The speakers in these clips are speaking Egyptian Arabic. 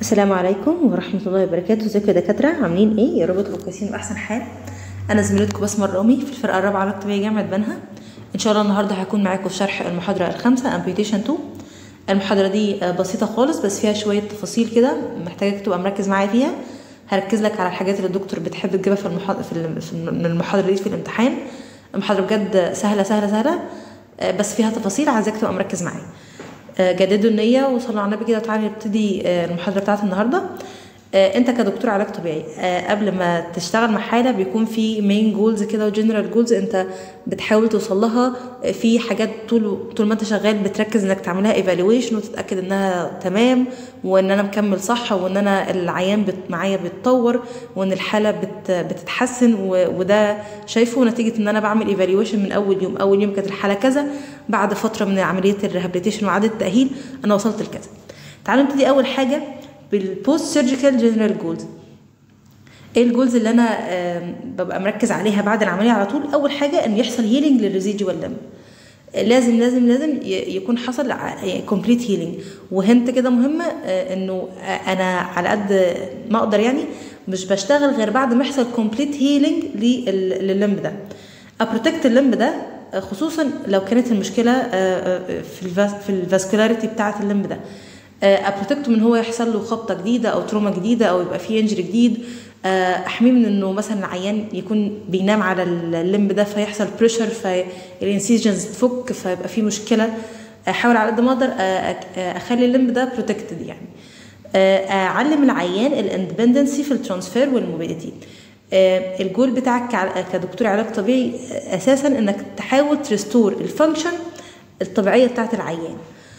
السلام عليكم ورحمة الله وبركاته ازيكم يا دكاترة عاملين ايه يا رب تبقوا كويسين بأحسن حال أنا زميلتكم بسمة الرامي في الفرقة الرابعة علاج طبيعي جامعة بنها إن شاء الله النهاردة هكون معاكم في شرح المحاضرة الخامسة امبيوتيشن 2 المحاضرة دي آه، بسيطة خالص بس فيها شوية تفاصيل كده محتاجك تبقى مركز معايا فيها هركز لك على الحاجات اللي الدكتور بتحب تجيبها في المحاضرة في الم- في الم- من المحاضرة دي في الامتحان المحاضرة بجد سهلة سهلة سهلة آه، بس فيها تفاصيل عايزاك تبقى مركز معايا آه، جددوا النية وصلوا على النبي كده وتعالى نبتدي آه، المحاضرة بتاعت النهاردة آه، انت كدكتور علاج طبيعي آه، قبل ما تشتغل مع حالة بيكون في مين جولز كده وجنرال جولز انت بتحاول توصل لها آه، في حاجات طول طول ما انت شغال بتركز انك تعملها ايفالويشن وتتاكد انها تمام وان انا مكمل صح وان انا العيان بت معايا بيتطور وان الحاله بت بتتحسن و- وده شايفه نتيجه ان انا بعمل ايفالويشن من اول يوم اول يوم كانت الحاله كذا بعد فتره من عمليه الريهابيليتيشن وعاده التاهيل انا وصلت لكذا تعالوا نبتدي اول حاجه بالبوست سيرجيكال جنرال جولز ايه الجولز اللي انا آم، ببقى مركز عليها بعد العمليه على طول اول حاجه ان يحصل هيلينج للريزيديوال لم لازم لازم لازم ي- يكون حصل كومبليت هيلينج وهنت كده مهمه آه، انه آه، انا على قد ما اقدر يعني مش بشتغل غير بعد ما يحصل كومبليت هيلينج لللمب ده ابروتكت اللمب ده آه، خصوصا لو كانت المشكله آه، آه، في الفاس- في الفاسكولاريتي بتاعه اللمب ده ابروتكته من هو يحصل له خبطه جديده او تروما جديده او يبقى فيه انجري جديد آه، احميه من انه مثلا العيان يكون بينام على اللمب ده فيحصل بريشر فالانسيجنز تفك فيبقى فيه مشكله احاول على قد ما اقدر آه، أك- آه، اخلي اللمب ده بروتكتد يعني آه، اعلم العيان الاندبندنسي في الترانسفير والموبيليتي آه، الجول بتاعك كع- كدكتور علاج طبيعي آه، اساسا انك تحاول تريستور الفانكشن الطبيعيه بتاعت العيان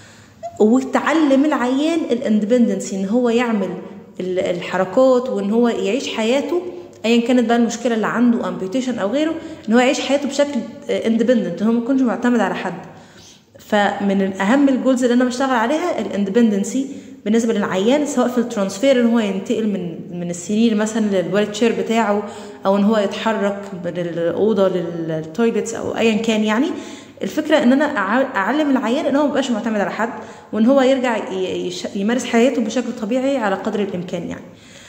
وتعلم العيان الاندبندنسي ان هو يعمل ال- الحركات وان هو يعيش حياته ايا كانت بقى المشكله اللي عنده امبيوتيشن او غيره ان هو يعيش حياته بشكل اندبندنت ان هو ما يكونش معتمد على حد فمن اهم الجولز اللي انا بشتغل عليها الاندبندنسي بالنسبه للعيان سواء في الترانسفير ان هو ينتقل من من السرير مثلا للوالد تشير بتاعه او ان هو يتحرك من الاوضه للتويلتس او ايا كان يعني الفكره ان انا أع- اعلم العيان ان هو مبقاش معتمد على حد وان هو يرجع ي- يش- يمارس حياته بشكل طبيعي على قدر الامكان يعني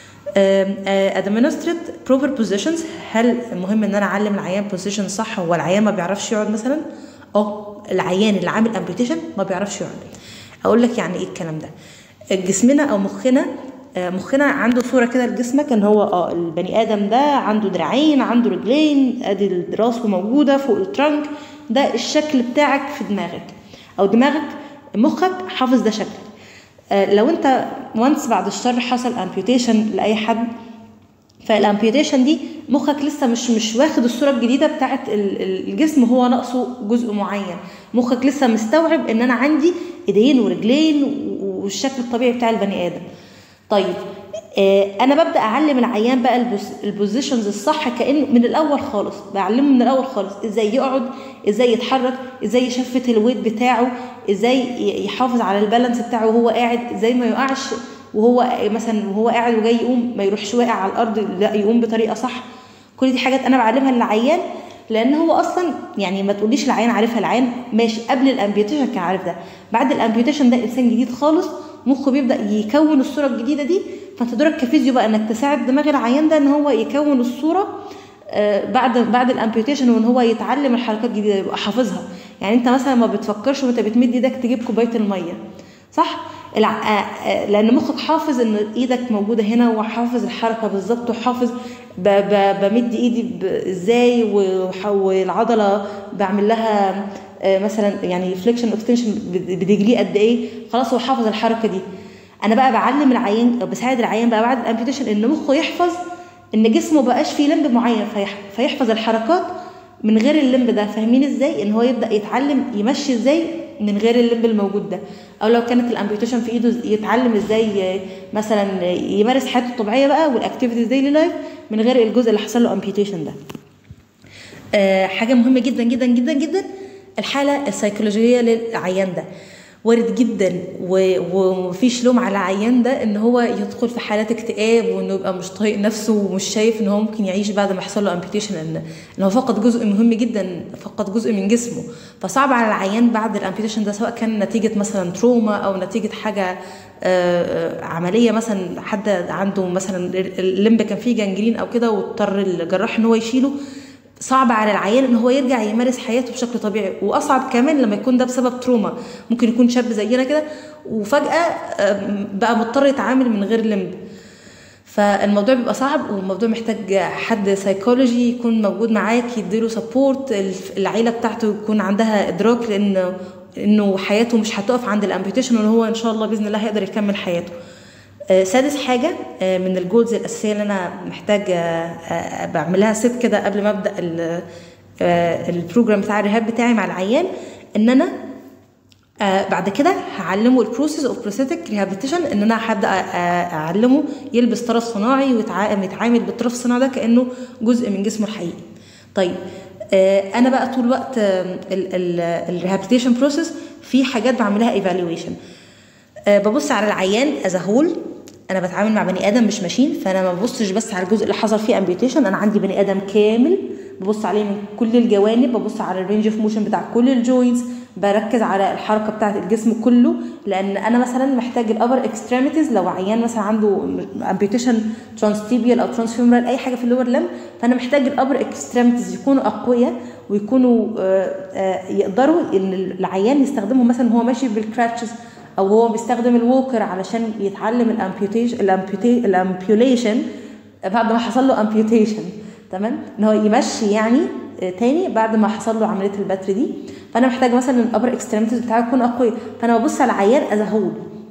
ادمنستريت بروبر بوزيشنز هل مهم ان انا اعلم العيان بوزيشن صح هو العيان ما بيعرفش يقعد مثلا اه العيان اللي عامل امبيوتيشن ما بيعرفش يقعد اقول لك يعني ايه الكلام ده جسمنا او مخنا آه، مخنا عنده صوره كده لجسمك ان هو اه البني ادم ده عنده دراعين عنده رجلين ادي راسه موجوده فوق الترنك ده الشكل بتاعك في دماغك او دماغك مخك حافظ ده شكل آه، لو انت وانس بعد الشر حصل امبيوتيشن لاي حد فالامبيوتيشن دي مخك لسه مش مش واخد الصوره الجديده بتاعت ال- ال- الجسم هو ناقصه جزء معين مخك لسه مستوعب ان انا عندي ايدين ورجلين و- والشكل الطبيعي بتاع البني ادم طيب آه انا ببدا اعلم العيان بقى البوز- البوزيشنز الصح كانه من الاول خالص بعلمه من الاول خالص ازاي يقعد ازاي يتحرك ازاي يشفت الويت بتاعه ازاي ي- يحافظ على البالانس بتاعه وهو قاعد ازاي ما يقعش وهو مثلا وهو قاعد وجاي يقوم ما يروحش واقع على الارض لا يقوم بطريقه صح كل دي حاجات انا بعلمها للعيان لان هو اصلا يعني ما تقوليش العيان عارفها العيان ماشي قبل الامبيوتيشن كان عارف ده بعد الامبيوتيشن ده انسان جديد خالص مخه بيبدا يكون الصوره الجديده دي فانت دورك كفيزيو بقى انك تساعد دماغ العيان ده ان هو يكون الصوره آه، بعد بعد الامبيوتيشن وان هو يتعلم الحركات الجديده يبقى حافظها يعني انت مثلا ما بتفكرش وانت بتمد ايدك تجيب كوبايه الميه صح الع... آه، آه، لان مخك حافظ ان ايدك موجوده هنا وحافظ الحركه بالظبط وحافظ ب... ب... بمد ايدي ب... ازاي وح- والعضله بعمل لها آه، مثلا يعني فليكشن اكستنشن برجليه قد ايه خلاص هو حافظ الحركه دي انا بقى بعلم العيان او بساعد العيان بقى بعد الامبيوتيشن ان مخه يحفظ ان جسمه بقاش فيه لمب معين فيح... فيحفظ الحركات من غير اللمب ده فاهمين ازاي ان هو يبدا يتعلم يمشي ازاي من غير اللمب الموجود ده او لو كانت الامبيوتيشن في ايده يتعلم ازاي ي- مثلا يمارس حياته الطبيعيه بقى والاكتيفيتيز ديلي لايف من غير الجزء اللي حصل له امبيوتيشن ده آه، حاجه مهمه جدا جدا جدا جدا الحاله السيكولوجيه للعيان ده وارد جدا و- ومفيش لوم على العيان ده ان هو يدخل في حالات اكتئاب وانه يبقى مش طايق نفسه ومش شايف ان هو ممكن يعيش بعد ما يحصل له امبيوتيشن لان ان هو فقد جزء مهم جدا فقد جزء من جسمه فصعب على العيان بعد الامبيوتيشن ده سواء كان نتيجه مثلا تروما او نتيجه حاجه آه، آه، عمليه مثلا حد عنده مثلا الليمب كان فيه جنجرين او كده واضطر الجراح ان هو يشيله صعب على العيان ان هو يرجع يمارس حياته بشكل طبيعي واصعب كمان لما يكون ده بسبب تروما ممكن يكون شاب زينا كده وفجاه آم، بقى مضطر يتعامل من غير لمب فالموضوع بيبقى صعب والموضوع محتاج حد سايكولوجي يكون موجود معاك يديله سبورت العيله بتاعته يكون عندها ادراك لان انه حياته مش هتقف عند الامبيوتيشن وان هو ان شاء الله باذن الله هيقدر يكمل حياته آه، سادس حاجة آه، من الجولز الأساسية اللي أنا محتاج آه، آه، بعملها ست كده قبل ما أبدأ ال- آه، البروجرام بتاع الرهاب بتاعي مع العيان إن أنا آه بعد كده هعلمه البروسيس اوف بروستاتيك ريهابيتيشن ان انا هبدا آه، اعلمه يلبس طرف صناعي ويتعامل يتعامل بالطرف الصناعي ده كانه جزء من جسمه الحقيقي طيب آه انا بقى طول الوقت الريهابيتيشن بروسيس في حاجات بعملها ايفالويشن آه، ببص على العيان از هول انا بتعامل مع بني ادم مش ماشين فانا ما ببصش بس على الجزء اللي حصل فيه امبيوتيشن انا عندي بني ادم كامل ببص عليه من كل الجوانب ببص على الرينج اوف موشن بتاع كل الجوينتس بركز على الحركه بتاعه الجسم كله لان انا مثلا محتاج الابر اكستريميتيز لو عيان مثلا عنده امبيوتيشن ترانستيبيال او ترانسفيمرال اي حاجه في اللور لم فانا محتاج الابر اكستريميتيز يكونوا اقوياء ويكونوا آه، آه، يقدروا ان العيان يستخدمهم مثلا وهو ماشي بالكراتشز او هو بيستخدم الووكر علشان يتعلم الامبيوتيشن الامبيوليشن بعد ما حصل له امبيوتيشن تمام ان هو يمشي يعني آه، تاني بعد ما حصل له عمليه البتر دي فانا محتاج مثلا الابر اكستريميتيز بتاعه يكون اقوي فانا ببص على العيان از هول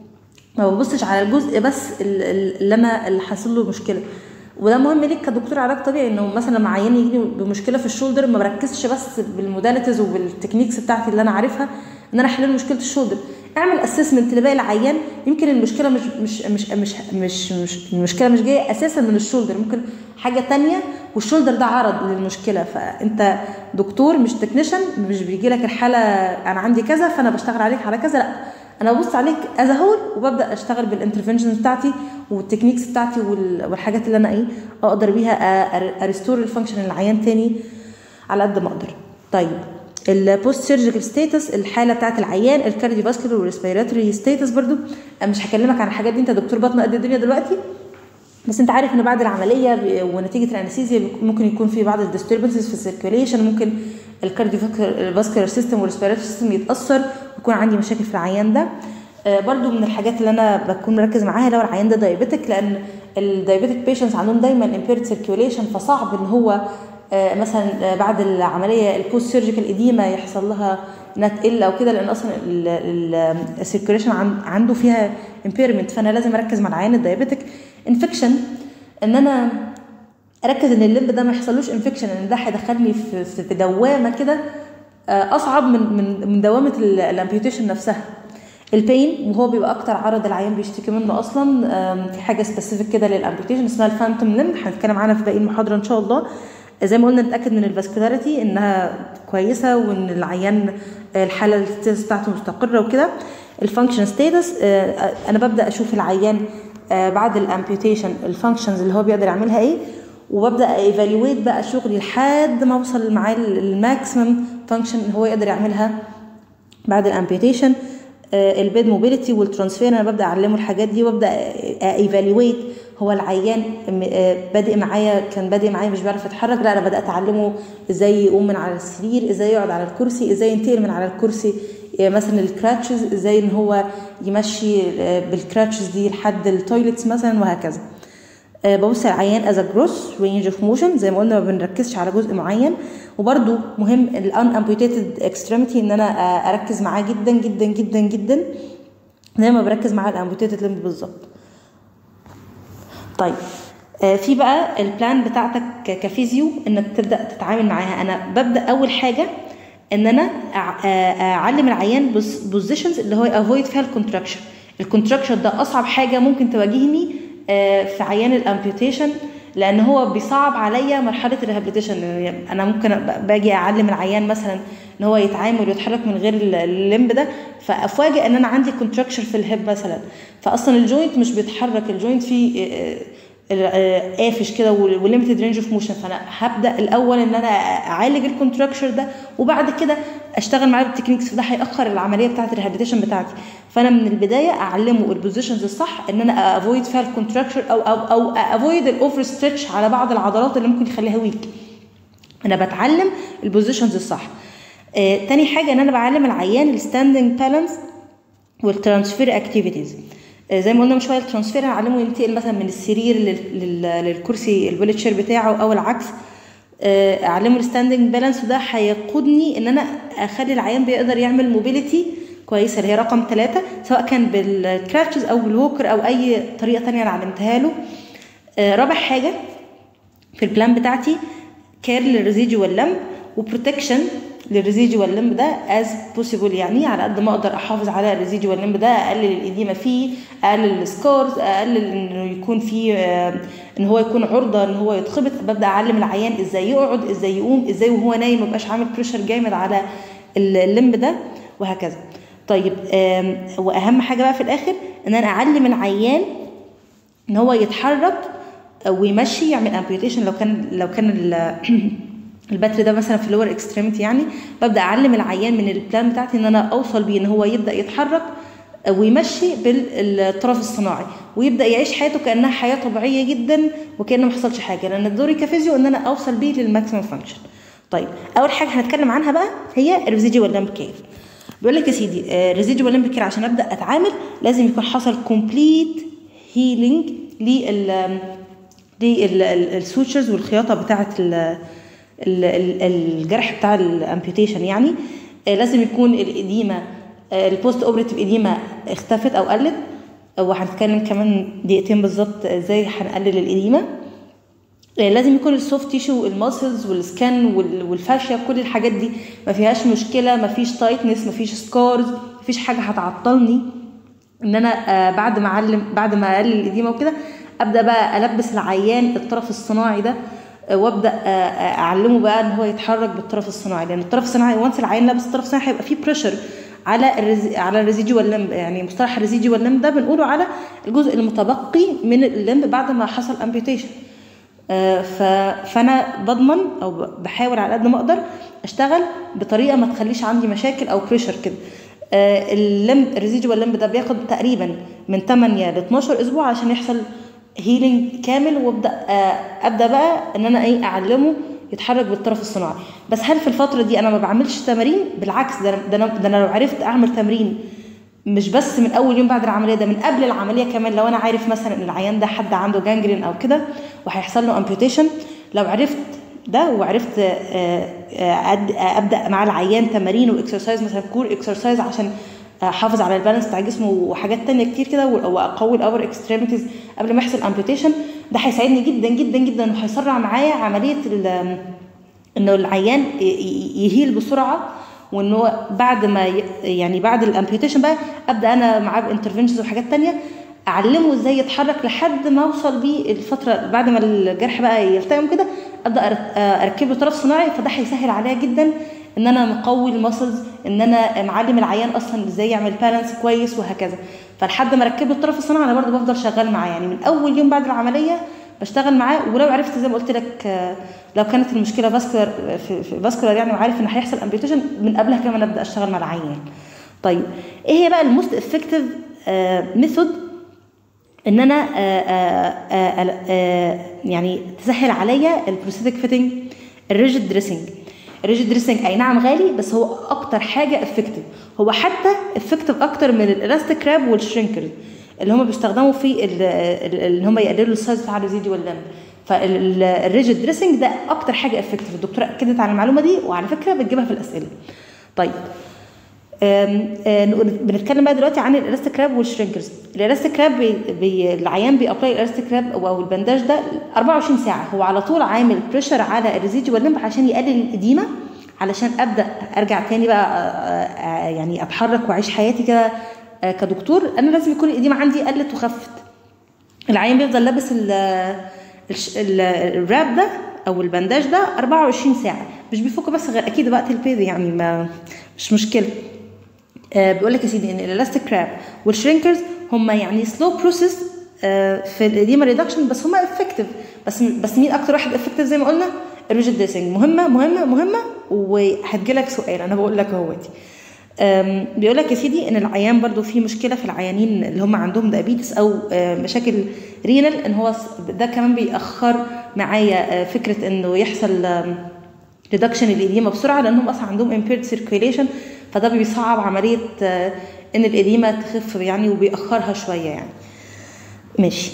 ما ببصش على الجزء بس ال- ال- اللي انا اللي حاصل له مشكله وده مهم ليك كدكتور علاج طبيعي انه مثلا لما عيان يجي بمشكله في الشولدر ما بركزش بس بالموداليتيز وبالتكنيكس بتاعتي اللي انا عارفها ان انا احل له مشكله الشولدر اعمل اسسمنت لباقي العيان يمكن المشكله مش مش مش مش مش, مش المشكله مش جايه اساسا من الشولدر ممكن حاجه تانية والشولدر ده عرض للمشكله فانت دكتور مش تكنيشن مش بيجي لك الحاله انا عندي كذا فانا بشتغل عليك على كذا لا انا ببص عليك از هول وببدا اشتغل بالانترفنشنز بتاعتي والتكنيكس بتاعتي وال- والحاجات اللي انا ايه اقدر بيها اريستور الفانكشن للعيان تاني على قد ما اقدر طيب البوست سيرجيكال ستاتس الحاله بتاعت العيان الكارديو فاسكولار والريسبيراتوري ستاتس برضو أنا مش هكلمك عن الحاجات دي انت دكتور بطن قد الدنيا دلوقتي بس انت عارف ان بعد العمليه ب- ونتيجه الانستيزيا بيك- ممكن يكون في بعض الديستربنسز في السيركيوليشن ممكن الكارديو فاسكولار سيستم والريسبيراتوري سيستم يتاثر ويكون عندي مشاكل في العيان ده آه، برضو من الحاجات اللي انا بكون مركز معاها لو العيان ده دايابيتك لان الدايابيتك بيشنتس عندهم دايما امبيرد سيركيوليشن فصعب ان هو آه، مثلا آه، بعد العمليه البوست سيرجيكال اديما يحصل لها انها تقل او كده لان اصلا السيركيوليشن عنده فيها امبيرمنت فانا لازم اركز مع العيان الدايابيتك انفكشن ان انا اركز ان اللب ده ما يحصلوش انفكشن ان ده هيدخلني في في في دوامه كده آه، اصعب من من من دوامه الامبيوتيشن نفسها البين وهو بيبقى اكتر عرض العيان بيشتكي منه اصلا آم، في حاجه سبيسيفيك كده للامبيوتيشن اسمها الفانتوم لمب هنتكلم عنها في باقي المحاضره ان شاء الله زي ما قلنا نتاكد من الفاسكولاريتي انها كويسه وان العيان آه، الحاله الستيتس بتاعته مستقره وكده الفانكشن ستيتس انا ببدا اشوف العيان آه، بعد الامبيوتيشن الفانكشنز اللي هو بيقدر يعملها ايه وببدا ايفالويت بقى شغلي لحد ما اوصل معاه الماكسيمم فانكشن اللي هو يقدر يعملها بعد الامبيوتيشن البيد موبيليتي والترانسفير انا ببدا اعلمه الحاجات دي وابدا ايفالويت هو العيان م- آه، بادئ معايا كان بادئ معايا مش بيعرف يتحرك لا انا بدات اعلمه ازاي يقوم من على السرير ازاي يقعد على الكرسي ازاي ينتقل من على الكرسي آه، مثلا الكراتشز ازاي ان هو يمشي آه، بالكراتشز دي لحد التويلتس مثلا وهكذا آه، ببص على العيان از جروس رينج اوف موشن زي ما قلنا ما بنركزش على جزء معين وبرده مهم الان امبيوتيتد اكستريميتي ان انا آه، اركز معاه جدا جدا جدا جدا زي ما بركز مع الامبيوتيتد لمب بالظبط طيب آه، في بقى البلان بتاعتك ك- كفيزيو انك تبدا تتعامل معاها انا ببدا اول حاجه ان انا أع- آه، اعلم العيان بوزيشنز اللي هو افويد فيها الكونتراكشن الكونتراكشن ده اصعب حاجه ممكن تواجهني آه، في عيان الامبيوتيشن لان هو بيصعب عليا مرحله الريهابيليتيشن يعني انا ممكن باجي اعلم العيان مثلا ان هو يتعامل ويتحرك من غير الليمب ده فافاجئ ان انا عندي كونتراكشر في الهيب مثلا فاصلا الجوينت مش بيتحرك الجوينت فيه قافش كده وليميتد رينج اوف موشن فانا هبدا الاول ان انا اعالج الكونتراكشر ده وبعد كده اشتغل معاه بالتكنيكس فده هياخر العمليه بتاعه الريهابيليتيشن بتاعتي فانا من البدايه اعلمه البوزيشنز الصح ان انا افويد فيها الكونتراكشر او او او افويد الاوفر ستريتش على بعض العضلات اللي ممكن يخليها ويك انا بتعلم البوزيشنز الصح آه تاني حاجه ان انا بعلم العيان الستاندنج بالانس والترانسفير اكتيفيتيز زي ما قلنا من شويه الترانسفير هعلمه ينتقل مثلا من السرير للكرسي الويل تشير بتاعه او العكس اعلمه الستاندنج بالانس وده هيقودني ان انا اخلي العيان بيقدر يعمل موبيليتي كويسه اللي هي رقم ثلاثة سواء كان بالكراتشز او بالووكر او اي طريقه تانية انا علمتها له رابع حاجه في البلان بتاعتي كير للريزيجوال لمب وبروتكشن للريزيجوال لمب ده از بوسيبل يعني على قد ما اقدر احافظ على الريزيجوال لمب ده اقلل الاديمه فيه اقلل السكورز اقلل انه يكون فيه ان هو يكون عرضه ان هو يتخبط ببدا اعلم العيان ازاي يقعد ازاي يقوم ازاي وهو نايم ما يبقاش عامل بريشر جامد على اللمب ده وهكذا طيب واهم حاجه بقى في الاخر ان انا اعلم العيان ان هو يتحرك ويمشي يعمل امبيوتيشن لو كان لو كان الباتري ده مثلا في اللور اكستريمتي يعني ببدا اعلم العيان من البلان بتاعتي ان انا اوصل بيه ان هو يبدا يتحرك ويمشي بالطرف الصناعي ويبدا يعيش حياته كانها حياه طبيعيه جدا وكانه ما حصلش حاجه لان دوري كفيزيو ان انا اوصل بيه للماكسيمم فانكشن طيب اول حاجه هنتكلم عنها بقى هي الريزيجوال لامب كير بيقول لك يا سيدي الريزيجوال لامب كير عشان ابدا اتعامل لازم يكون حصل كومبليت هيلينج لل للسوتشرز والخياطه بتاعه الجرح بتاع الامبيوتيشن يعني لازم يكون الاديمه البوست اوبريتيف اديمه اختفت او قلت وهنتكلم كمان دقيقتين بالظبط ازاي هنقلل الاديمه لازم يكون السوفت تيشو الماسلز والسكان والفاشيا كل الحاجات دي ما فيهاش مشكله ما فيش تايتنس ما فيش سكارز ما فيش حاجه هتعطلني ان انا بعد ما اعلم بعد ما اقلل الاديمه وكده ابدا بقى البس العيان الطرف الصناعي ده وابدا اعلمه بقى ان هو يتحرك بالطرف الصناعي لان الطرف الصناعي وانس العين لابس الطرف الصناعي هيبقى فيه بريشر على الرز... على الريزيجوال لمب يعني مصطلح الريزيجوال لمب ده بنقوله على الجزء المتبقي من اللمب بعد ما حصل امبيوتيشن آه ف... فانا بضمن او بحاول على قد ما اقدر اشتغل بطريقه ما تخليش عندي مشاكل او بريشر كده آه اللمب الريزيجوال لمب ده بياخد تقريبا من 8 ل 12 اسبوع عشان يحصل هيلينج كامل وابدا آه ابدا بقى ان انا ايه اعلمه يتحرك بالطرف الصناعي بس هل في الفتره دي انا ما بعملش تمارين بالعكس ده ده انا, ده أنا لو عرفت اعمل تمرين مش بس من اول يوم بعد العمليه ده من قبل العمليه كمان لو انا عارف مثلا ان العيان ده حد عنده جانجرين او كده وهيحصل له امبيوتيشن لو عرفت ده وعرفت ابدا مع العيان تمارين واكسرسايز مثلا كور اكسرسايز عشان احافظ على البالانس بتاع جسمه وحاجات تانية كتير كده واقوي الاور اكستريميتيز قبل ما يحصل امبيوتيشن ده هيساعدني جدا جدا جدا وهيسرع معايا عمليه انه العيان يهيل بسرعه وان هو بعد ما يعني بعد الامبيوتيشن بقى ابدا انا معاه بانترفنشنز وحاجات تانية اعلمه ازاي يتحرك لحد ما اوصل بيه الفتره بعد ما الجرح بقى يلتئم كده ابدا اركب له طرف صناعي فده هيسهل عليا جدا ان انا مقوي المسلز ان انا معلم العيان اصلا ازاي يعمل بالانس كويس وهكذا فلحد ما اركب له الطرف الصناعي انا برضه بفضل شغال معاه يعني من اول يوم بعد العمليه بشتغل معاه ولو عرفت زي ما قلت لك لو كانت المشكله فاسكولار في, في فاسكولار يعني وعارف ان هيحصل امبيوتيشن من قبلها كمان ابدا اشتغل مع العيان طيب ايه هي بقى الموست افكتيف ميثود ان انا آآ آآ آآ يعني تسهل عليا البروستاتيك فيتنج الريجيد دريسنج الريجيد دريسنج اي نعم غالي بس هو اكتر حاجه افكتيف هو حتى افكتيف اكتر من الالاستيك راب والشرينكرز اللي هم بيستخدموا في ان هم يقللوا السايز بتاع الريزيديوال لمب فالريجيد دريسنج ده اكتر حاجه افكتيف الدكتوره اكدت على المعلومه دي وعلى فكره بتجيبها في الاسئله طيب آم آم بنتكلم بقى دلوقتي عن الالاستيك راب والشرينكرز الالاستيك راب بي بي العيان بيابلاي الالاستيك راب او البنداج ده 24 ساعه هو على طول عامل بريشر على الريزيديوال لمب عشان يقلل الاديمه علشان ابدا ارجع تاني بقى يعني اتحرك واعيش حياتي كده كدكتور انا لازم يكون الاديمه عندي قلت وخفت العيان بيفضل لابس الش- ال- الراب ده او البنداج ده 24 ساعه مش بيفك بس غير اكيد وقت البيض يعني ما مش مشكله آه بيقول لك يا سيدي ان الالاستيك راب والشرينكرز هم يعني سلو بروسيس في الاديما ريدكشن بس هم افكتيف بس بس مين اكتر واحد افكتيف زي ما قلنا الريجيد ديسنج مهمه مهمه مهمه وهتجيلك سؤال انا بقول لك اهوتي أم، بيقول لك يا سيدي ان العيان برضو في مشكله في العيانين اللي هم عندهم دايابيتس او آه، مشاكل رينال ان هو س- ده كمان بيأخر معايا آه، فكره انه يحصل ريدكشن الاديمه بسرعه لانهم اصلا عندهم impaired circulation فده بيصعب عمليه آه، ان الاديمه تخف يعني وبيأخرها شويه يعني ماشي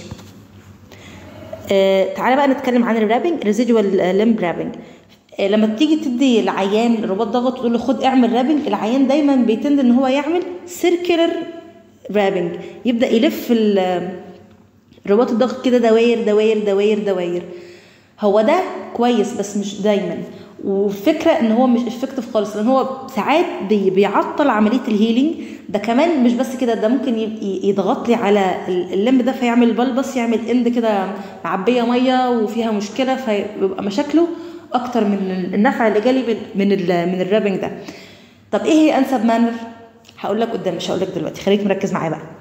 آه، تعالى بقى نتكلم عن الرابنج ريزيدوال لمب رابنج لما تيجي تدي العيان رباط ضغط وتقول له خد اعمل رابنج العيان دايما بيتند ان هو يعمل سيركلر رابنج يبدا يلف ال- رباط الضغط كده دواير دواير دواير دواير هو ده كويس بس مش دايما وفكره ان هو مش افكتيف خالص لان هو ساعات بي- بيعطل عمليه الهيلينج ده كمان مش بس كده ده ممكن ي- ي- يضغط لي على ال- اللمب ده فيعمل بلبس يعمل اند كده معبيه ميه وفيها مشكله فيبقى مشاكله اكتر من النفع اللي جالي من من, ال- من الرابنج ده طب ايه هي انسب مانر هقول لك قدام مش هقول لك دلوقتي خليك مركز معايا بقى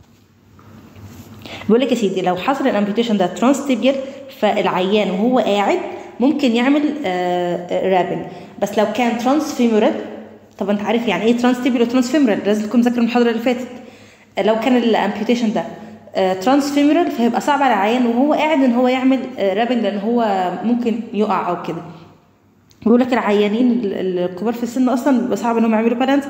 بيقول لك يا سيدي لو حصل الامبيوتيشن ده ترانستيبيال فالعيان وهو قاعد ممكن يعمل رابنج بس لو كان ترانس فيمورال طب انت عارف يعني ايه ترانستيبيال وترانس فيمورال لازم تكون مذاكر المحاضره اللي فاتت آه، لو كان الامبيوتيشن ده ترانس فيمورال فهيبقى صعب على العيان وهو قاعد ان هو يعمل رابنج لان هو ممكن يقع او كده بيقول لك العيانين ال- ال- الكبار في السن اصلا بيبقى صعب انهم يعملوا بالانس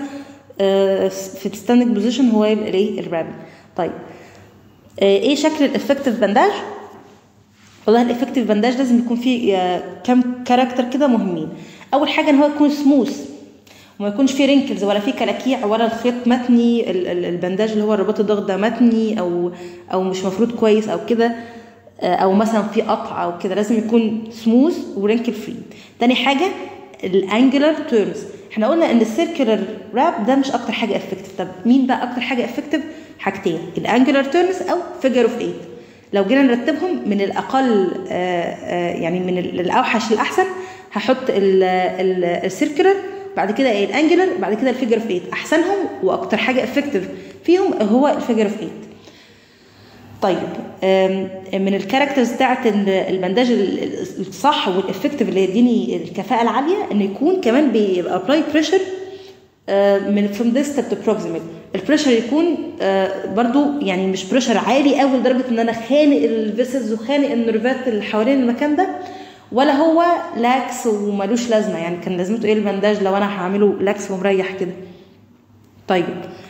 في الستاندنج بوزيشن هو يبقى الايه الرابنج طيب آه، ايه شكل الافكتيف بانداج والله الافكتيف بانداج لازم يكون فيه آه، كام كاركتر كده مهمين اول حاجه ان هو يكون سموث وما يكونش فيه رينكلز ولا فيه كلاكيع ولا الخيط متني ال- ال- البنداج اللي هو الرباط الضغط ده متني او او مش مفروض كويس او كده آه، او مثلا في قطع او كده لازم يكون سموث ورينكل فري تاني حاجه الانجلر تيرنز احنا قلنا ان السيركلر راب ده مش اكتر حاجه افكتيف طب مين بقى اكتر حاجه افكتيف حاجتين الانجلر تيرنز او فيجر اوف 8 لو جينا نرتبهم من الاقل آه، آه، يعني من ال- الاوحش للاحسن هحط السيركلر بعد كده ايه الانجلر بعد كده الفيجر اوف 8 احسنهم واكتر حاجه افكتيف فيهم هو الفيجر اوف 8 طيب آم، من الكاركترز بتاعت ال- البنداج ال- ال- الصح والافكتيف اللي يديني الكفاءه العاليه ان يكون كمان بيبقى ابلاي بريشر من فروم ديستال تو بروكسيمال البريشر يكون آه، برضو يعني مش بريشر عالي قوي لدرجه ان انا خانق الفيسلز وخانق النرفات اللي حوالين المكان ده ولا هو لاكس وملوش لازمه يعني كان لازمته ايه البنداج لو انا هعمله لاكس ومريح كده طيب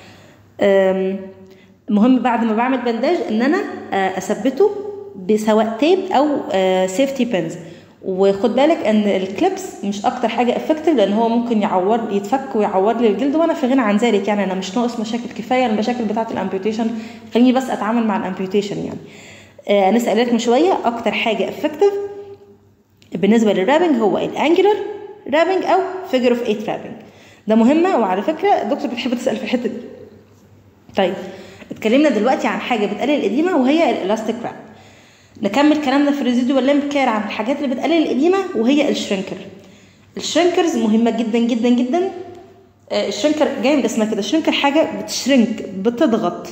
أم، مهم بعد ما بعمل بنداج ان انا آه، اثبته بسواء تيب او سيفتي بينز وخد بالك ان الكليبس مش اكتر حاجه افكتيف لان هو ممكن يعور يتفك ويعور لي الجلد وانا في غنى عن ذلك يعني انا مش ناقص مشاكل كفايه المشاكل بتاعه الامبيوتيشن خليني بس اتعامل مع الامبيوتيشن يعني آه، انا سالتك من شويه اكتر حاجه افكتيف بالنسبه للرابنج هو الانجلر رابنج او فيجر اوف 8 رابنج ده مهمه وعلى فكره الدكتور بتحب تسال في الحته دي طيب اتكلمنا دلوقتي عن حاجه بتقلل الاديمه وهي الالاستيك راب نكمل كلامنا في الريزيدوال لامب كير عن الحاجات اللي بتقلل الاديمه وهي الشرينكر الشرينكرز مهمه جدا جدا جدا آه، الشرينكر جاي من اسمها كده الشرينكر حاجه بتشرنك بتضغط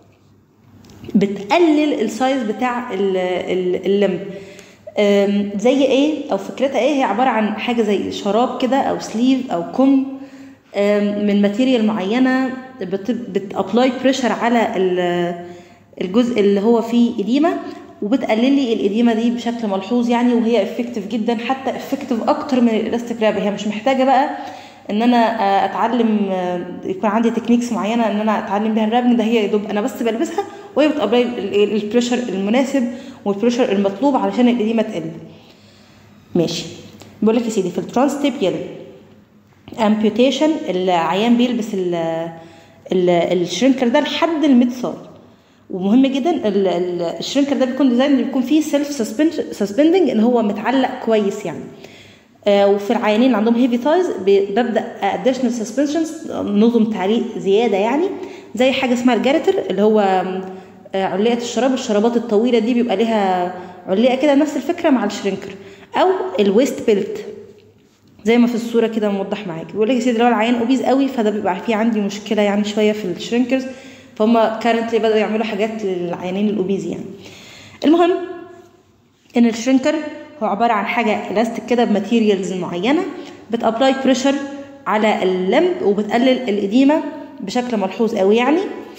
بتقلل السايز بتاع ال- ال- اللمب أم، زي ايه او فكرتها ايه هي عباره عن حاجه زي شراب كده او سليف او كم أم، من ماتيريال معينه بتابلاي بريشر على ال- الجزء اللي هو فيه اديمه وبتقلل لي الاديمه دي بشكل ملحوظ يعني وهي افكتيف جدا حتى افكتيف اكتر من الالاستيك راب هي مش محتاجه بقى ان انا آه، اتعلم آه، يكون عندي تكنيكس معينه ان انا اتعلم بيها الرابنج ده هي يا دوب انا بس بلبسها وهي بتابلاي البريشر المناسب والبريشر المطلوب علشان الاديمه تقل ماشي بيقول لك يا سيدي في الترانستيبيال امبيوتيشن العيان بيلبس ال ال الشرينكر ده لحد الميد ساي ومهم جدا ال- ال- الشرينكر ده بيكون ديزاين بيكون فيه سيلف سسبندنج ان هو متعلق كويس يعني آه، وفي العيانين اللي عندهم هيفي تايز ببدا اديشنال سسبنشنز نظم تعليق زياده يعني زي حاجه اسمها الجارتر اللي هو آه، علقه الشراب الشرابات الطويله دي بيبقى ليها علقه كده نفس الفكره مع الشرينكر او الويست بيلت زي ما في الصوره كده موضح معاك بيقول لك يا سيدي لو العيان اوبيز قوي فده بيبقى فيه عندي مشكله يعني شويه في الشرينكرز فهم كارنتلي بداوا يعملوا حاجات للعيانين الاوبيز يعني المهم ان الشرينكر هو عباره عن حاجه الاستيك كده بماتيريالز معينه بتابلاي بريشر على اللمب وبتقلل الاديمه بشكل ملحوظ قوي يعني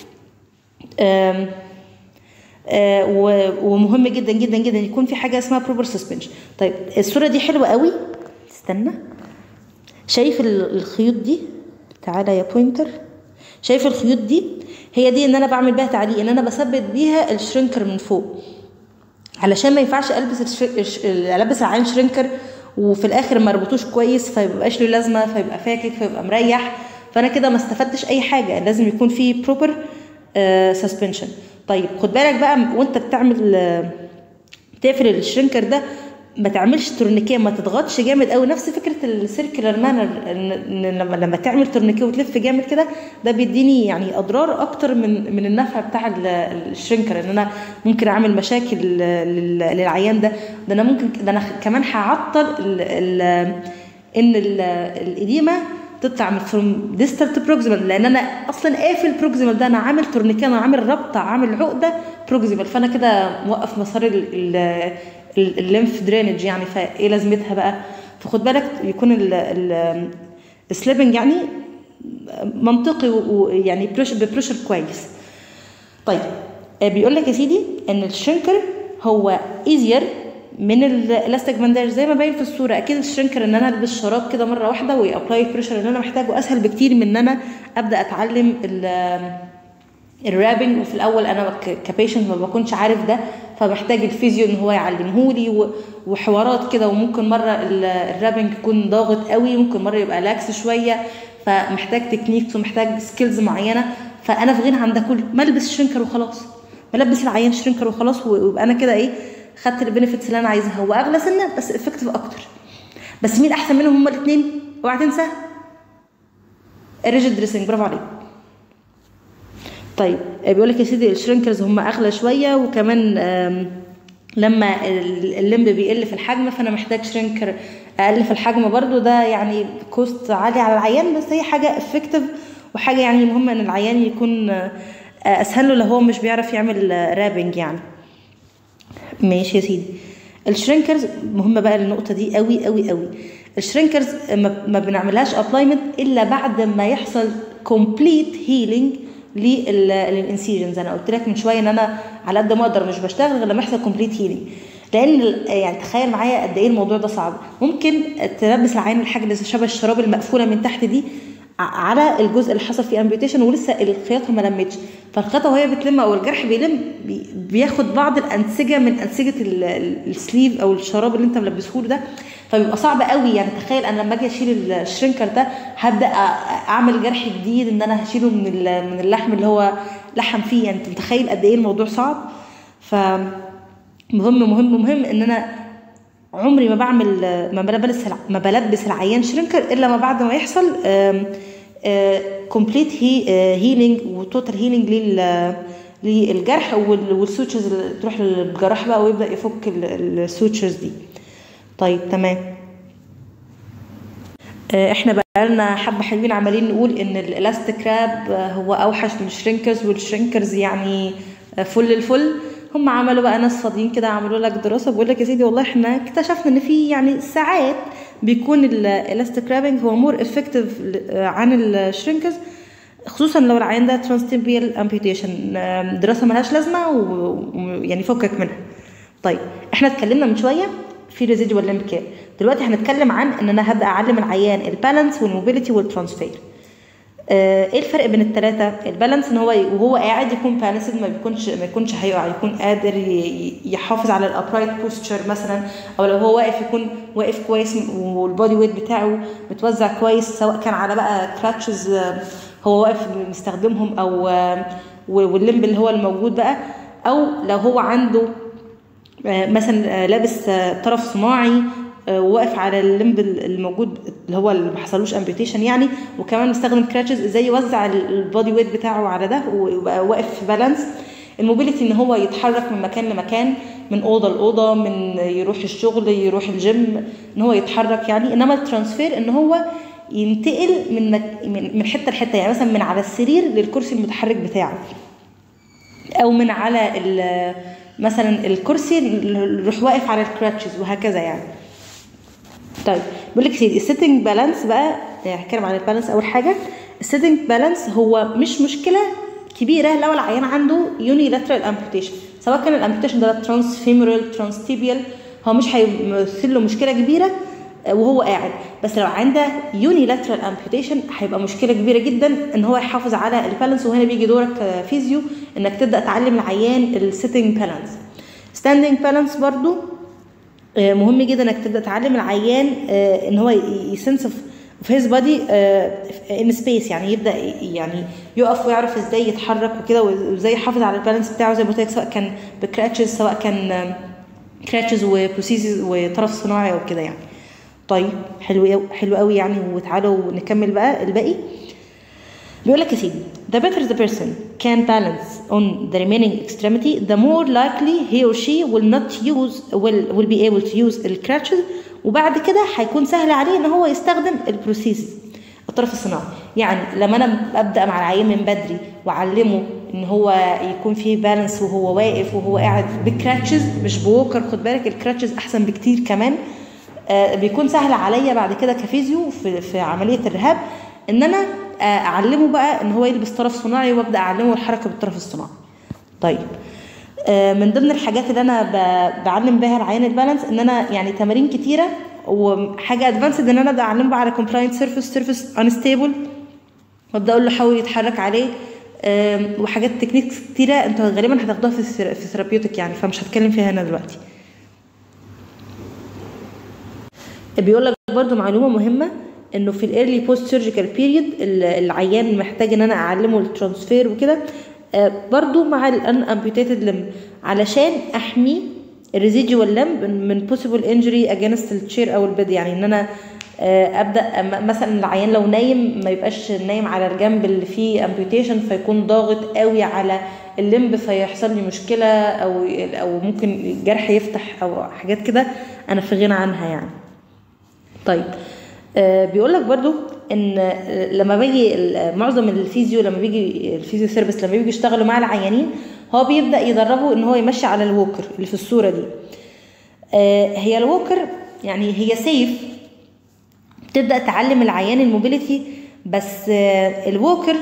آم آه ومهم جدا جدا جدا يكون في حاجه اسمها بروبر سسبنشن طيب الصوره دي حلوه قوي استنى شايف الخيوط دي تعالى يا بوينتر شايف الخيوط دي هي دي ان انا بعمل بيها تعليق ان انا بثبت بيها الشرينكر من فوق علشان ما ينفعش البس الش... البس العين شرينكر وفي الاخر ما اربطوش كويس فيبقاش له لازمه فيبقى فاكك فيبقى مريح فانا كده ما استفدتش اي حاجه لازم يكون في بروبر سسبنشن طيب خد بالك بقى وانت بتعمل آه تقفل الشرينكر ده ما تعملش تورنيكيه ما تضغطش جامد قوي نفس فكره السيركلر مانر لما لما تعمل تورنيكيه وتلف جامد كده ده بيديني يعني اضرار اكتر من من النفع بتاع الشرينكر ان انا ممكن اعمل مشاكل للعيان ده ده انا ممكن ده انا كمان هعطل ال ال ان الاديمه تطلع من فروم ديستال تو بروكسيمال لان انا اصلا قافل بروكسيمال ده انا عامل تورنيكيه انا عامل ربطه عامل عقده بروكسيمال فانا كده موقف مسار الليمف درينج يعني فايه لازمتها بقى فخد بالك يكون السليبنج يعني منطقي ويعني ببريشر كويس طيب بيقول لك يا سيدي ان الشرينكر هو ايزير من الاستيك بانداج زي ما باين في الصوره اكيد الشرينكر ان انا البس شراب كده مره واحده وابلاي البريشر اللي انا محتاجه اسهل بكتير من ان انا ابدا اتعلم الرابنج وفي الاول انا كبيشنت ما بكونش عارف ده فمحتاج الفيزيو ان هو يعلمه لي وحوارات كده وممكن مره الرابنج يكون ضاغط قوي ممكن مره يبقى لاكس شويه فمحتاج تكنيكس ومحتاج سكيلز معينه فانا في غنى عن ده كله ما البس شرينكر وخلاص ملبس العيان شرينكر وخلاص ويبقى انا كده ايه خدت البنفيتس اللي انا عايزها هو اغلى سنه بس افكتيف اكتر بس مين احسن منهم هما الاثنين اوعى تنسى الريجيد دريسنج برافو عليك طيب بيقول لك يا سيدي الشرينكرز هم اغلى شويه وكمان لما اللمب بيقل في الحجم فانا محتاج شرينكر اقل في الحجم برضو ده يعني كوست عالي على العيان بس هي حاجه افكتيف وحاجه يعني مهمه ان العيان يكون اسهل له لو هو مش بيعرف يعمل رابنج يعني ماشي يا سيدي الشرينكرز مهمه بقى النقطه دي قوي قوي قوي الشرينكرز ما بنعملهاش ابلايمنت الا بعد ما يحصل كومبليت هيلينج للانسيجنز انا قلت لك من شويه ان انا على قد ما اقدر مش بشتغل غير لما يحصل كومبليت هيلينج لان يعني تخيل معايا قد ايه الموضوع ده صعب ممكن تلبس العين الحاجه اللي شبه الشراب المقفوله من تحت دي على الجزء اللي حصل فيه امبيوتيشن ولسه الخياطه ما لمتش فالخياطه وهي بتلم او الجرح بيلم بياخد بعض الانسجه من انسجه السليف او الشراب اللي انت ملبسه له ده فبيبقى صعب قوي يعني تخيل انا لما اجي اشيل الشرينكر ده هبدا اعمل جرح جديد ان انا هشيله من من اللحم اللي هو لحم فيه يعني انت متخيل قد ايه الموضوع صعب ف مهم مهم مهم ان انا عمري ما بعمل ما بلبس ما بلبس العيان شرينكر الا ما بعد ما يحصل كومبليت هيلينج وتوتال هيلينج للجرح والسوتشرز تروح للجراح بقى ويبدا يفك السوتشرز دي طيب تمام احنا بقى لنا حبه حلوين عمالين نقول ان الالاستيك راب هو اوحش من الشرينكرز والشرينكرز يعني فل الفل هم عملوا بقى ناس فاضيين كده عملوا لك دراسه بيقول لك يا سيدي والله احنا اكتشفنا ان في يعني ساعات بيكون الالاستيك رابنج هو مور افكتيف عن الشرينكرز خصوصا لو العيان ده ترانستيبيال امبيوتيشن دراسه ملهاش لازمه ويعني فكك منها طيب احنا اتكلمنا من شويه في ريزيدوال ليمب كير دلوقتي هنتكلم عن ان انا هبدا اعلم العيان البالانس والموبيليتي والترانسفير آه ايه الفرق بين الثلاثه البالانس ان هو وهو قاعد يكون بالانسد ما بيكونش ما يكونش هيقع يكون قادر يحافظ على الابرايت بوستشر مثلا او لو هو واقف يكون واقف كويس والبودي ويت بتاعه متوزع كويس سواء كان على بقى كراتشز هو واقف مستخدمهم او واللمب اللي هو الموجود بقى او لو هو عنده مثلا لابس طرف صناعي وواقف على اللمب الموجود اللي هو اللي ما حصلوش امبيوتيشن يعني وكمان مستخدم كراتشز ازاي يوزع البودي ويت بتاعه على ده ويبقى واقف في بالانس الموبيليتي ان هو يتحرك من مكان لمكان من اوضه لاوضه من يروح الشغل يروح الجيم ان هو يتحرك يعني انما الترانسفير ان هو ينتقل من مك- من من حته لحته يعني مثلا من على السرير للكرسي المتحرك بتاعه او من على ال- مثلا الكرسي يروح واقف على الكراتشز وهكذا يعني طيب بيقول لك يا سيدي السيتنج بالانس بقى يعني هتكلم عن البالانس اول حاجه السيتنج بالانس هو مش مشكله كبيره لو العيان عنده يوني لاترال امبوتيشن سواء كان الامبوتيشن ده ترانس فيمورال ترانس تيبيال هو مش هيمثل له مشكله كبيره وهو قاعد بس لو عنده يوني لاترال امبوتيشن هيبقى مشكله كبيره جدا ان هو يحافظ على البالانس وهنا بيجي دورك كفيزيو انك تبدا تعلم العيان السيتنج بالانس ستاندنج بالانس برضو آه، مهم جدا انك تبدا تعلم العيان آه، ان هو يسنس في هيز بادي ان سبيس يعني يبدا يعني يقف ويعرف ازاي يتحرك وكده وازاي يحافظ على البالانس بتاعه زي ما قلت لك سواء كان بكراتشز سواء كان كراتشز وبروسيسز وطرف صناعي او كده يعني طيب حلو أوي- حلو قوي يعني وتعالوا نكمل بقى الباقي بيقول لك يا سيدي the better the person can balance on the remaining extremity the more likely he or she will not use will will be able to use the crutches وبعد كده هيكون سهل عليه ان هو يستخدم البروسيسز الطرف الصناعي يعني لما انا ابدا مع العيان من بدري واعلمه ان هو يكون فيه بالانس وهو واقف وهو قاعد بكراتشز مش بوكر خد بالك الكراتشز احسن بكتير كمان آه، بيكون سهل عليا بعد كده كفيزيو في, في عمليه الرهاب ان انا آه، اعلمه بقى ان هو يلبس طرف صناعي وابدا اعلمه الحركه بالطرف الصناعي طيب آه، من ضمن الحاجات اللي انا ب- بعلم بيها العيان البالانس ان انا يعني تمارين كتيره وحاجه ادفانسد ان انا ابدا اعلمه بقى على كومبلاينت سيرفيس سيرفيس انستيبل وابدا اقول له حاول يتحرك عليه آم، وحاجات تكنيكس كتيره انتوا غالبا هتاخدوها في الثير- في ثيرابيوتك يعني فمش هتكلم فيها هنا دلوقتي بيقول لك برضو معلومه مهمه انه في الايرلي بوست سيرجيكال بيريد العيان محتاج ان انا اعلمه الترانسفير وكده آه، برضو مع الان امبيوتيتد لم علشان احمي الريزيديوال لمب من بوسيبل انجري اجينست التشير او البيد يعني ان انا آه، ابدا أم- مثلا العيان لو نايم ما يبقاش نايم على الجنب اللي فيه امبيوتيشن فيكون ضاغط قوي على الليمب فيحصل لي مشكله او او ممكن الجرح يفتح او حاجات كده انا في غنى عنها يعني طيب آه بيقول لك برضو ان آه، لما باجي ال- معظم الفيزيو لما بيجي الفيزيو ثيرابيست لما بيجي يشتغلوا مع العيانين هو بيبدا يدربه ان هو يمشي على الووكر اللي في الصوره دي آه هي الووكر يعني هي سيف تبدا تعلم العيان الموبيليتي بس آه الووكر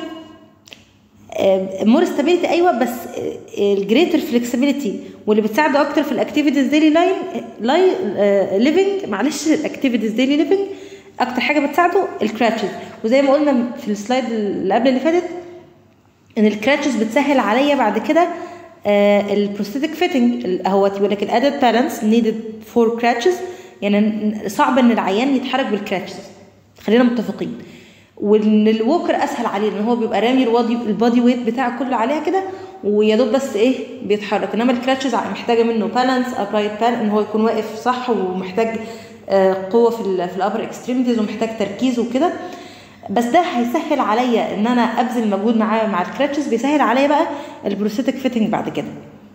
مور ستابيليتي ايوه بس الجريتر فلكسبيليتي واللي بتساعده اكتر في الاكتيفيتيز ديلي لاين لاي ليفنج معلش الاكتيفيتيز ديلي ليفنج اكتر حاجه بتساعده الكراتشز وزي ما قلنا في السلايد اللي قبل اللي فاتت ان الكراتشز بتسهل عليا بعد كده البروستاتيك فيتنج اهوت يقول لك الادد بالانس نيدد فور كراتشز يعني صعب ان العيان يتحرك بالكراتشز خلينا متفقين وان الووكر اسهل عليه لان هو بيبقى رامي البادي البادي ويت بتاعه كله عليها كده ويا دوب بس ايه بيتحرك انما الكراتشز محتاجه منه بالانس ابرايت بال ان هو يكون واقف صح ومحتاج آه، قوه في ال في الابر اكستريميتيز ومحتاج تركيز وكده بس ده هيسهل عليا ان انا ابذل مجهود معاه مع الكراتشز بيسهل عليا بقى البروستاتيك فيتنج بعد كده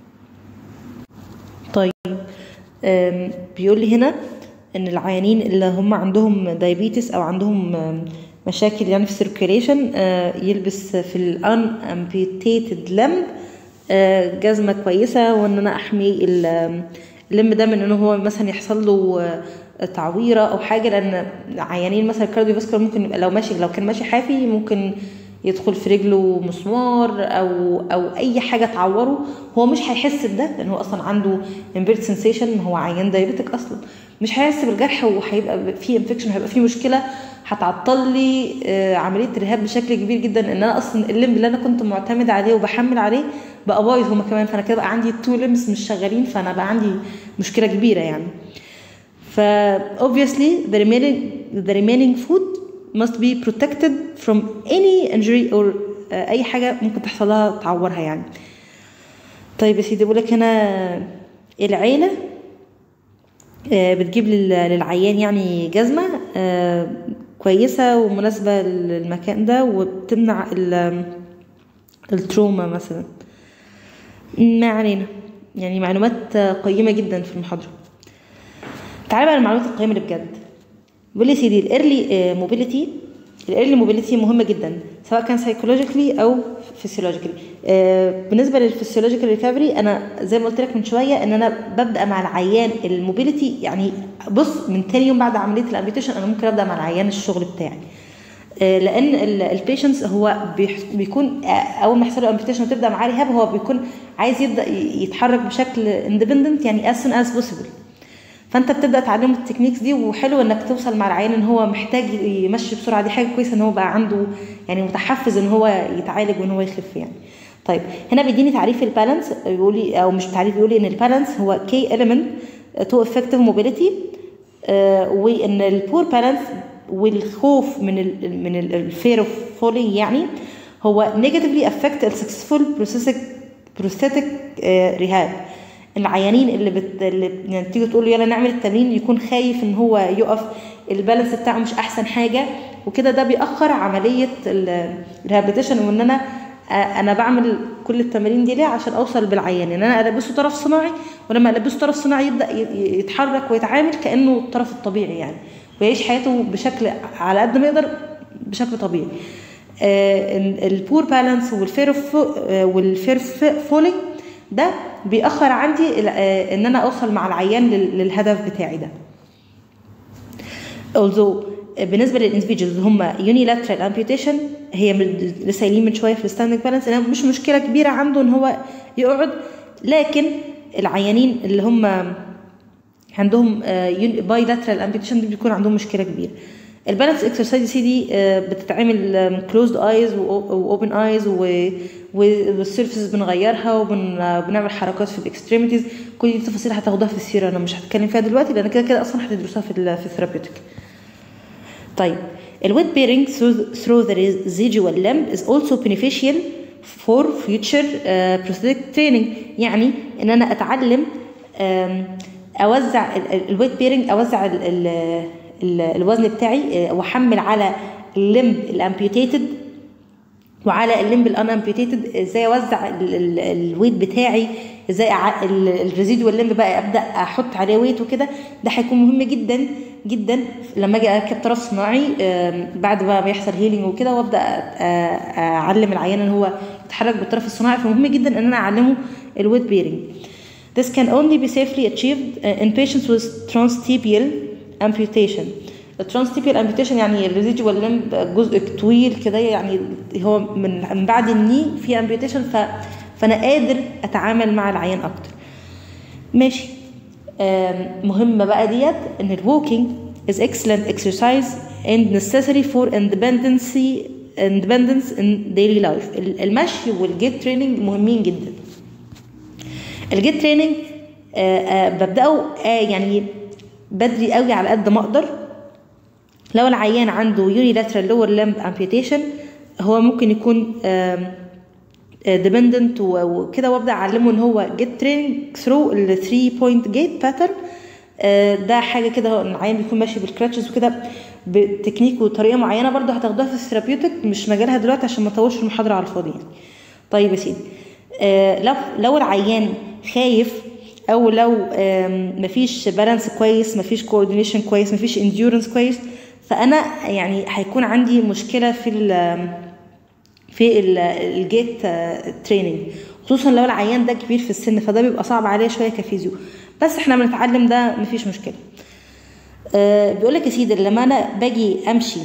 طيب آم، بيقول لي هنا ان العيانين اللي هم عندهم دايابيتس او عندهم آم، مشاكل يعني في السيركيليشن يلبس في الان امبيوتيتد لمب جزمه كويسه وان انا احمي ال- اللم ده من ان هو مثلا يحصل له آه، تعويره او حاجه لان عيانين مثلا الكارديو فاسكولار ممكن يبقى لو ماشي لو كان ماشي حافي ممكن يدخل في رجله مسمار او او اي حاجه تعوره هو مش هيحس بده لان هو اصلا عنده امبيرت سنسيشن هو عيان دايبيتك اصلا مش هيحس بالجرح وهيبقى في انفكشن هيبقى في مشكله هتعطل لي آه، عمليه الرهاب بشكل كبير جدا ان انا اصلا الليمب اللي انا كنت معتمد عليه وبحمل عليه بقى بايظ هما كمان فانا كده بقى عندي تو ليمز مش شغالين فانا بقى عندي مشكله كبيره يعني ف obviously the remaining the remaining food must be protected from any injury or uh, اي حاجه ممكن تحصل لها تعورها يعني طيب يا سيدي بقول لك هنا العيله آه، بتجيب لل- للعيان يعني جزمه آه، كويسه ومناسبه للمكان ده وبتمنع ال- التروما مثلا ما علينا يعني معلومات قيمه جدا في المحاضره تعالى بقى المعلومات القيمه اللي بجد بيقول لي سيدي الايرلي موبيليتي الايرلي موبيليتي مهمه جدا سواء كان سايكولوجيكلي او فيسيولوجيكلي بالنسبه للفيسيولوجيكال ريكفري انا زي ما قلت لك من شويه ان انا ببدا مع العيان الموبيليتي يعني بص من تاني يوم بعد عمليه الامبيوتيشن انا ممكن ابدا مع العيان الشغل بتاعي لان البيشنس هو بيكون اول ما يحصل له امبيوتيشن وتبدا معاه ريهاب هو بيكون عايز يبدا يتحرك بشكل اندبندنت يعني as soon as possible فانت بتبدا تعلمه التكنيكس دي وحلو انك توصل مع العيان ان هو محتاج يمشي بسرعه دي حاجه كويسه ان هو بقى عنده يعني متحفز ان هو يتعالج وان هو يخف يعني طيب هنا بيديني تعريف البالانس بيقول لي او مش تعريف بيقول لي ان البالانس هو كي element تو افكتيف موبيليتي وان البور بالانس والخوف من ال من الفير اوف فولينج يعني هو نيجاتيفلي افكت السكسسفول بروسيسك بروستاتيك ريهاب العيانين اللي, بت... اللي يعني تيجي تقول له يلا نعمل التمرين يكون خايف ان هو يقف البالانس بتاعه مش احسن حاجه وكده ده بيأخر عمليه الريهابيتيشن وان انا انا بعمل كل التمارين دي ليه عشان اوصل بالعيان ان انا البسه طرف صناعي ولما البسه طرف صناعي يبدا يتحرك ويتعامل كانه الطرف الطبيعي يعني ويعيش حياته بشكل على قد ما يقدر بشكل طبيعي البور بالانس والفير والفير فولينج ده بيأخر عندي ان انا اوصل مع العيان للهدف بتاعي ده although بالنسبه للانسبيجلز هم يونيلاترال امبيوتيشن هي لسه قايلين من شويه في الستاندنج بالانس انها مش مشكله كبيره عنده ان هو يقعد لكن العيانين اللي هم عندهم باي لاترال امبيوتيشن دي بيكون عندهم مشكله كبيره البالانس اكسرسايز سي دي بتتعمل كلوزد ايز واوبن ايز والسيرفيسز بنغيرها وبنعمل حركات في الاكستريميتيز كل دي تفاصيل هتاخدوها في السيره انا مش هتكلم فيها دلوقتي لان كده كده اصلا هتدرسوها في في الثيرابيوتيك طيب الويت bearing through, through the residual limb is also beneficial for future uh, prosthetic training يعني ان انا اتعلم اوزع الويت بيرنج اوزع ال ال ال الوزن بتاعي واحمل على الليمب الامبيوتيتد وعلى الليمب الان امبيوتيتد ازاي اوزع الويت بتاعي ازاي الريزيدوال ليمب بقى ابدا احط عليه ويت وكده ده هيكون مهم جدا جدا لما اجي اركب طرف صناعي بعد ما بيحصل هيلينج وكده وابدا اعلم العيان ان هو يتحرك بالطرف الصناعي فمهم جدا ان انا اعلمه الويت بيرنج This can only be safely achieved in patients with transtibial amputation. الترانستيبيال امبيوتيشن يعني الريزيدوال لمب جزء طويل كده يعني هو من من بعد الني في امبيوتيشن ف فانا قادر اتعامل مع العيان اكتر. ماشي مهمه بقى ديت ان الووكينج is excellent exercise and necessary for independency independence in daily life المشي والجيت تريننج مهمين جدا الجيت تريننج ببداه آه يعني بدري قوي على قد ما اقدر لو العيان عنده يونيلاترال لور لمب امبيوتيشن هو ممكن يكون ديبندنت وكده وابدا اعلمه ان هو جيت تريننج ثرو ال 3 بوينت جيت باترن ده حاجه كده العيان بيكون ماشي بالكراتشز وكده بتكنيك وطريقه معينه برضه هتاخدوها في الثيرابيوتيك مش مجالها دلوقتي عشان ما اطولش المحاضره على الفاضي يعني طيب يا سيدي آه لو لو العيان خايف او لو مفيش بالانس كويس مفيش كوردينيشن كويس مفيش انديورنس كويس فانا يعني هيكون عندي مشكله في ال في الجيت تريننج خصوصا لو العيان ده كبير في السن فده بيبقى صعب عليه شويه كفيزيو بس احنا بنتعلم ده مفيش مشكله أه بيقول لك يا سيدي لما انا باجي امشي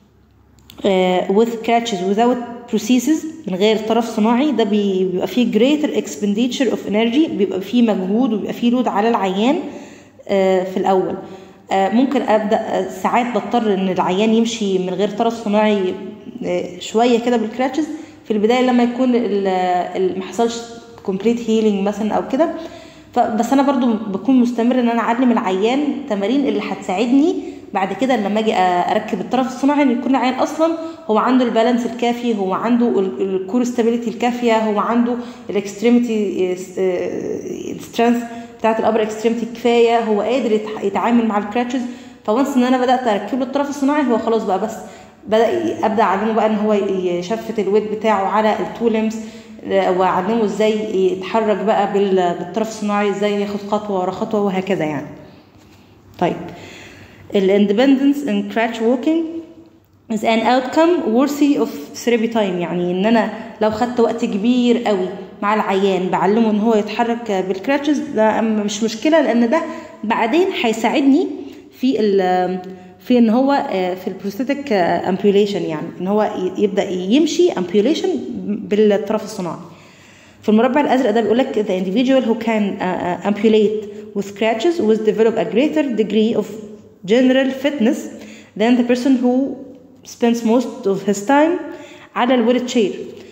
أه with crutches without prosthesis من غير طرف صناعي ده بيبقى فيه greater expenditure of energy بيبقى فيه مجهود وبيبقى فيه لود على العيان أه في الاول ممكن ابدا ساعات بضطر ان العيان يمشي من غير طرف صناعي شويه كده بالكراتشز في البدايه لما يكون ما حصلش كومبليت هيلينج مثلا او كده فبس انا برضو بكون مستمر ان انا اعلم العيان تمارين اللي هتساعدني بعد كده لما اجي اركب الطرف الصناعي ان يكون العيان اصلا هو عنده البالانس الكافي هو عنده الكور ستابيليتي الكافيه هو عنده الاكستريميتي سترينث بتاعت الابر اكستريميتي كفايه هو قادر يتعامل مع الكراتشز فونس ان انا بدات اركب له الطرف الصناعي هو خلاص بقى بس بدا ابدا اعلمه بقى ان هو يشفت الويت بتاعه على التو ليمز واعلمه ازاي يتحرك بقى بال- بالطرف الصناعي ازاي ياخد خطوه ورا خطوه وهكذا يعني طيب الاندبندنس in crutch walking is an outcome worthy of therapy time يعني ان انا لو خدت وقت كبير قوي مع العيان بعلمه ان هو يتحرك بالكراتشز ده مش مشكله لان ده بعدين هيساعدني في ال في ان هو في البروستاتيك امبيوليشن يعني ان هو يبدا يمشي امبيوليشن بالطرف الصناعي في المربع الازرق ده بيقول لك the individual who can uh, uh, ambulate with scratches will develop a greater degree of general fitness than the person who spends most of his time على الويل تشير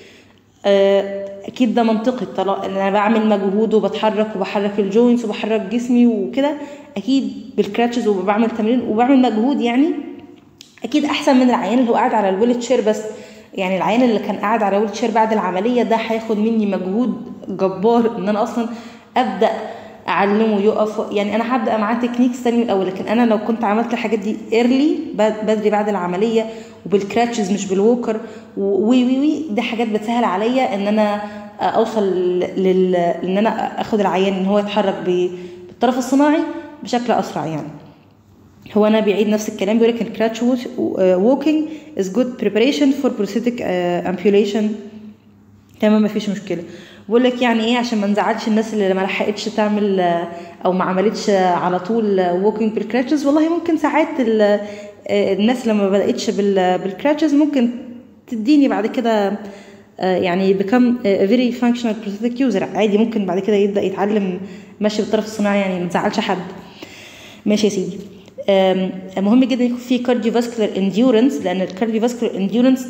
اكيد ده منطقي طالما ان انا بعمل مجهود وبتحرك وبحرك الجوينتس وبحرك جسمي وكده اكيد بالكراتشز وبعمل تمرين وبعمل مجهود يعني اكيد احسن من العيان اللي هو قاعد على الويل تشير بس يعني العيان اللي كان قاعد على ويل تشير بعد العمليه ده هياخد مني مجهود جبار ان انا اصلا ابدا اعلمه يقف يعني انا هبدا معاه تكنيكس تاني من الاول لكن انا لو كنت عملت الحاجات دي ايرلي بدري بعد العمليه وبالكراتشز مش بالووكر وي وي وي دي حاجات بتسهل عليا ان انا اوصل لل ان انا اخد العيان ان هو يتحرك بالطرف الصناعي بشكل اسرع يعني هو انا بيعيد نفس الكلام بيقول لك الكراتش ووكينج از جود بريباريشن فور بروستاتيك امبيوليشن تمام مفيش مشكله بقول لك يعني ايه عشان ما نزعلش الناس اللي ما لحقتش تعمل او ما عملتش على طول ووكينج بالكراتشز والله ممكن ساعات الناس لما بداتش بالكراتشز ممكن تديني بعد كده يعني become a very functional prosthetic user عادي ممكن بعد كده يبدا يتعلم ماشي بالطرف الصناعي يعني ما تزعلش حد ماشي يا سيدي مهم جدا يكون في كارديوفاسكولار انديورنس لان الكارديوفاسكولار انديورنس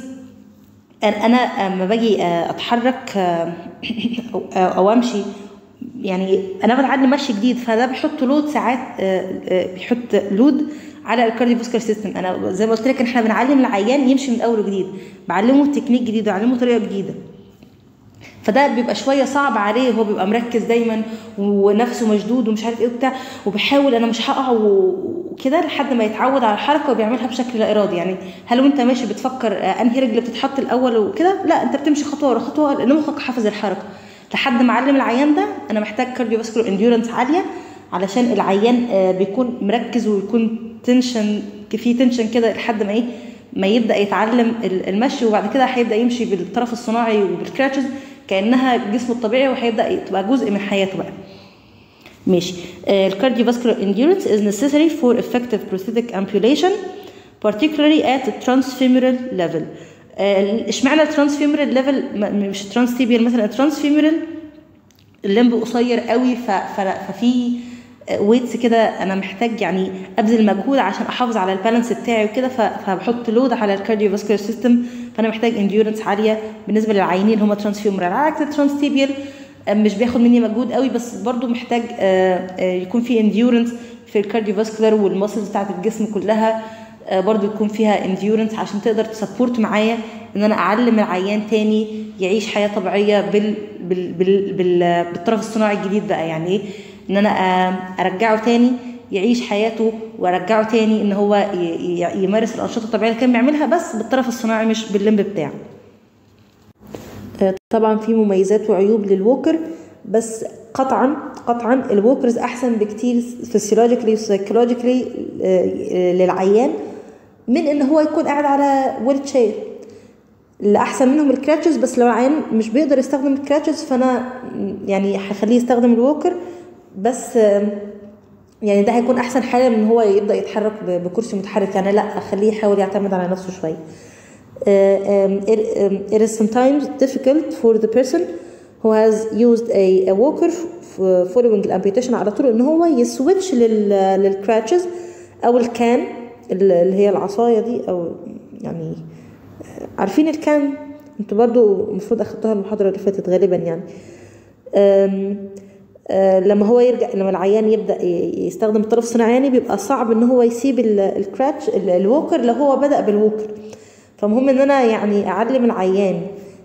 انا لما باجي اتحرك او, أو امشي يعني انا بتعلم مشي جديد فده بيحط لود ساعات بيحط لود على الكارديوفاسكولار سيستم انا زي ما قلت لك احنا بنعلم العيان يمشي من اول وجديد بعلمه تكنيك جديد بعلمه طريقه جديده فده بيبقى شويه صعب عليه هو بيبقى مركز دايما ونفسه مشدود ومش عارف ايه وبتاع وبيحاول انا مش هقع وكده لحد ما يتعود على الحركه وبيعملها بشكل لا ارادي يعني هل وانت ماشي بتفكر انهي رجل بتتحط الاول وكده لا انت بتمشي خطوه ورا خطوه لان مخك حافظ الحركه لحد ما اعلم العيان ده انا محتاج كارديوفاسكولار انديورنس عاليه علشان العيان بيكون مركز ويكون تنشن في تنشن كده لحد ما ايه ما يبدا يتعلم المشي وبعد كده هيبدا يمشي بالطرف الصناعي وبالكراتشز كانها جسمه الطبيعي وهيبدا تبقى جزء من حياته بقى ماشي الكارديوفاسكولار endurance is necessary for effective prosthetic ambulation particularly at the transfemoral level اشمعنى الترانسفيمورال ليفل مش ترانستيبيال مثلا الترانسفيمورال الليمب قصير قوي ففي ويتس كده انا محتاج يعني ابذل مجهود عشان احافظ على البالانس بتاعي وكده فبحط لود على الكارديوفاسكولار سيستم فانا محتاج انديورنس عاليه بالنسبه للعينين اللي هم ترانسفيمورال على عكس الترانستيبيال مش بياخد مني مجهود قوي بس برضو محتاج يكون في انديورنس في الكارديوفاسكولار والماسلز بتاعت الجسم كلها برضو يكون فيها انديورنس عشان تقدر تسبورت معايا ان انا اعلم العيان تاني يعيش حياه طبيعيه بال, بال, بال, بال بالطرف الصناعي الجديد بقى يعني ايه ان انا ارجعه تاني يعيش حياته وارجعه تاني ان هو يمارس الانشطه الطبيعيه اللي كان بيعملها بس بالطرف الصناعي مش باللمب بتاعه طبعا في مميزات وعيوب للووكر بس قطعا قطعا الووكرز احسن بكتير فيسيولوجيكلي وسايكولوجيكلي للعيان من ان هو يكون قاعد على ويل تشير اللي احسن منهم الكراتشز بس لو العيان مش بيقدر يستخدم الكراتشز فانا يعني هخليه يستخدم الووكر بس يعني ده هيكون احسن حاجه من ان هو يبدا يتحرك بكرسي متحرك يعني لا اخليه يحاول يعتمد على نفسه شويه it is sometimes difficult for the person who has used a, a walker following الامبيوتيشن على طول ان هو يسويتش للكراتشز او الكان اللي هي العصايه دي او يعني عارفين الكان انتوا برضو المفروض اخدتوها المحاضره اللي فاتت غالبا يعني أم أه لما هو يرجع لما العيان يبدا يستخدم الطرف الصناعي يعني بيبقى صعب ان هو يسيب الكراتش الووكر لو هو بدا بالووكر فمهم ان انا يعني اعلم العيان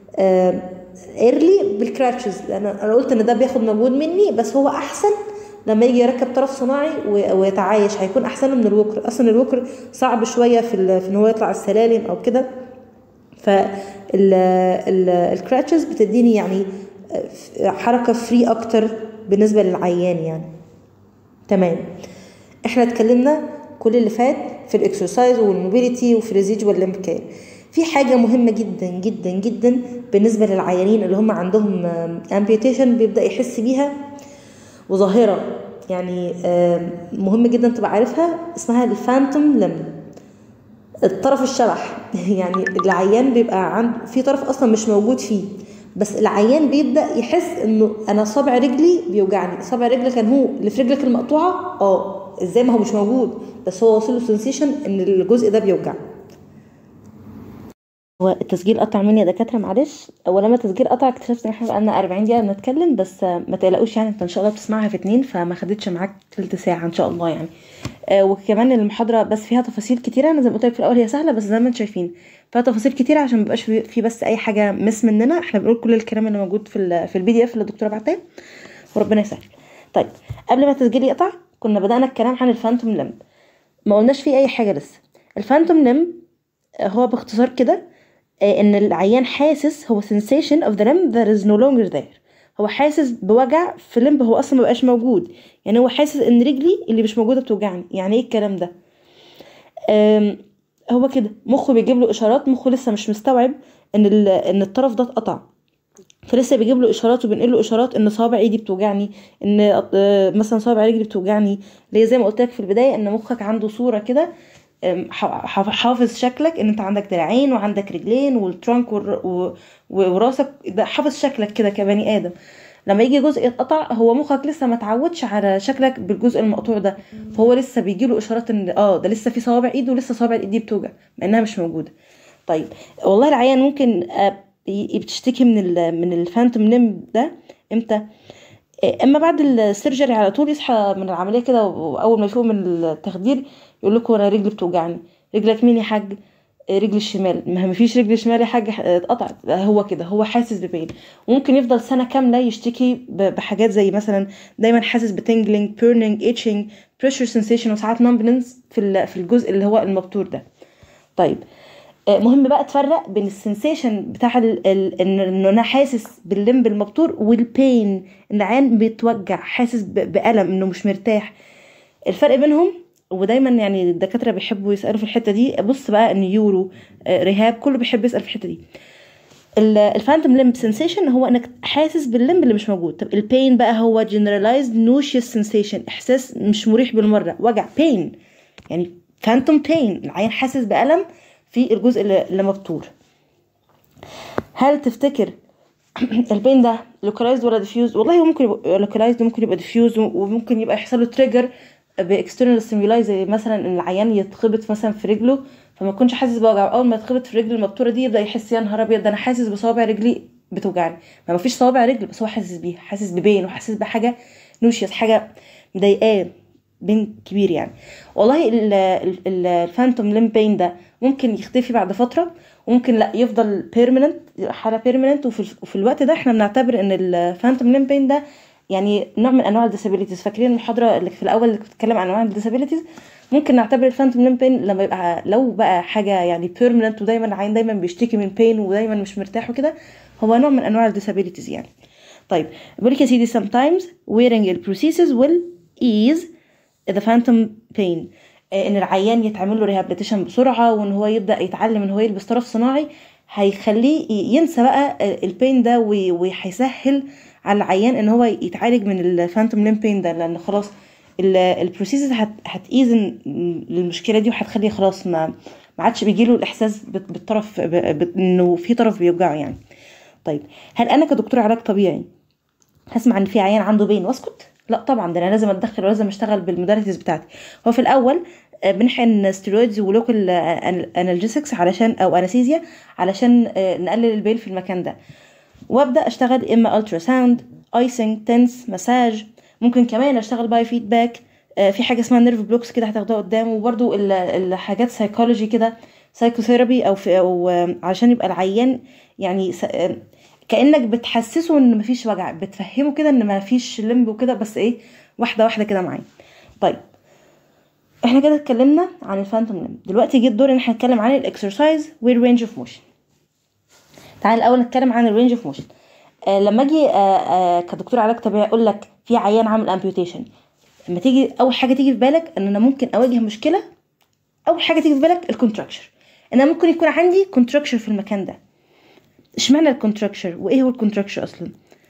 ايرلي بالكراتشز لان انا قلت ان ده بياخد مجهود مني بس هو احسن لما يجي يركب طرف صناعي ويتعايش هيكون احسن من الووكر اصلا الووكر صعب شويه في, في ان هو يطلع السلالم او كده فالكراتشز بتديني يعني حركه فري اكتر بالنسبه للعيان يعني تمام احنا اتكلمنا كل اللي فات في الاكسرسايز والموبيليتي وفي الريزيجوال ليمب كير في حاجه مهمه جدا جدا جدا بالنسبه للعيانين اللي هم عندهم امبيوتيشن بيبدا يحس بيها وظاهره يعني مهم جدا تبقى عارفها اسمها الفانتوم لم الطرف الشبح يعني العيان بيبقى عند في طرف اصلا مش موجود فيه بس العيان بيبدا يحس انه انا صابع رجلي بيوجعني صابع رجلي كان هو اللي في رجلك المقطوعه اه ازاي ما هو مش موجود بس هو واصل له سنسيشن ان الجزء ده بيوجع هو التسجيل قطع مني يا دكاتره معلش ولما التسجيل قطع اكتشفت ان احنا بقالنا 40 دقيقه بنتكلم بس ما تقلقوش يعني انت ان شاء الله بتسمعها في اتنين فما خدتش معاك تلت ساعه ان شاء الله يعني آه وكمان المحاضره بس فيها تفاصيل كتيره انا زي ما قلت لك في الاول هي سهله بس زي ما انتم شايفين فيها تفاصيل كتيره عشان ما يبقاش في بس اي حاجه مس مننا احنا بنقول كل الكلام اللي موجود في في البي دي اف اللي الدكتوره بعتاه وربنا يسهل طيب قبل ما التسجيل يقطع كنا بدانا الكلام عن الفانتوم لمب ما قلناش فيه اي حاجه لسه الفانتوم لمب هو باختصار كده ان العيان حاسس هو sensation of the limb that is no longer there هو حاسس بوجع في لمب هو اصلا مبقاش موجود يعني هو حاسس ان رجلي اللي مش موجوده بتوجعني يعني ايه الكلام ده هو كده مخه بيجيب له اشارات مخه لسه مش مستوعب ان ان الطرف ده اتقطع فلسه بيجيب له اشارات وبينقل له اشارات ان صوابع ايدي بتوجعني ان مثلا صوابع رجلي بتوجعني اللي زي ما قلت لك في البدايه ان مخك عنده صوره كده حافظ شكلك ان انت عندك دراعين وعندك رجلين والترانك وراسك ده حافظ شكلك كده كبني ادم لما يجي جزء يتقطع هو مخك لسه ما اتعودش على شكلك بالجزء المقطوع ده فهو لسه بيجيله اشارات ان اه ده لسه في صوابع ايد ولسه صوابع الايد دي بتوجع مع انها مش موجوده طيب والله العيان ممكن بتشتكي من ال من الفانتوم ليم ده امتى اما بعد السيرجري على طول يصحى من العمليه كده واول ما يفوق من التخدير يقول لكم انا رجلي بتوجعني رجلك مين يا حاج رجل الشمال ما مفيش رجل شمال يا حاج اتقطعت هو كده هو حاسس ببين وممكن يفضل سنه كامله يشتكي بحاجات زي مثلا دايما حاسس بتنجلينج بيرنينج اتشنج بريشر سensation وساعات نمبنس في في الجزء اللي هو المبتور ده طيب مهم بقى تفرق بين السنسيشن بتاع ان انا حاسس باللمب المبتور والبين ان العين بيتوجع حاسس بالم انه مش مرتاح الفرق بينهم ودايما يعني الدكاتره بيحبوا يسالوا في الحته دي بص بقى النيورو رهاب كله بيحب يسال في الحته دي الفانتوم لمب سensation هو انك حاسس باللمب اللي مش موجود طب البين بقى هو generalized nauseous sensation احساس مش مريح بالمره وجع بين يعني فانتوم بين العين حاسس بالم في الجزء اللي مبتور هل تفتكر البين ده لوكالايزد ولا ديفيوز والله هو ممكن يبقى لوكالايزد وممكن يبقى ديفيوز وممكن يبقى يحصل له تريجر باكسترنال ستيمولاي زي مثلا ان العيان يتخبط مثلا في رجله فما يكونش حاسس بوجع اول ما يتخبط في رجل المبتوره دي يبدا يحس يا نهار ابيض ده انا حاسس بصوابع رجلي بتوجعني ما فيش صوابع رجل بس هو حاسس بيها حاسس ببين وحاسس بحاجه نوشيس حاجه مضايقاه بين كبير يعني والله الفانتوم ليم بين ده ممكن يختفي بعد فتره وممكن لا يفضل بيرمننت حاله بيرمننت وفي, وفي الوقت ده احنا بنعتبر ان الفانتوم ليم بين ده يعني نوع من انواع الديسابيليتيز فاكرين المحاضره اللي في الاول اللي كنت بتتكلم عن انواع الديسابيليتيز ممكن نعتبر الفانتوم ليم بين لما يبقى لو بقى حاجه يعني بيرمننت ودايما العين دايما بيشتكي من بين ودايما مش مرتاح وكده هو نوع من انواع الديسابيليتيز يعني طيب بيقول لك يا سيدي sometimes wearing البروسيسز will ease the phantom pain ان العيان يتعمل له ريهابليتيشن بسرعه وان هو يبدا يتعلم ان هو يلبس طرف صناعي هيخليه ينسى بقى البين ده وهيسهل على العيان ان هو يتعالج من الفانتوم ليم بين ده لان خلاص البروسيسز هتقيز المشكله دي وهتخليه خلاص ما ما عادش بيجيله الاحساس بالطرف انه في طرف بيوجعه يعني طيب هل انا كدكتور علاج طبيعي هسمع ان في عيان عنده بين واسكت لا طبعا ده انا لازم اتدخل ولازم اشتغل بالموداليتيز بتاعتي هو في الاول بنحقن ستيرويدز ولوكال انالجيسكس علشان او انستيزيا علشان نقلل البين في المكان ده وابدا اشتغل اما الترا ساوند ايسنج تنس مساج ممكن كمان اشتغل باي فيدباك في حاجه اسمها نيرف بلوكس كده هتاخدوها قدام وبرده الحاجات سايكولوجي كده سايكوثيرابي او في او عشان يبقى العيان يعني كانك بتحسسه ان مفيش وجع بتفهمه كده ان مفيش لمب وكده بس ايه واحده واحده كده معاه طيب احنا كده اتكلمنا عن الفانتوم لمب دلوقتي جه الدور ان احنا نتكلم عن الاكسرسايز والرينج اوف موشن تعال الاول نتكلم عن الرينج اوف موشن آه لما اجي آه آه كدكتور علاج طبيعي اقول لك في عيان عامل امبيوتيشن لما تيجي اول حاجه تيجي في بالك ان انا ممكن اواجه مشكله اول حاجه تيجي في بالك الكونتراكشر ان انا ممكن يكون عندي كونتراكشر في المكان ده اشمعنى الكونتراكشر وايه هو الكونتراكشر اصلا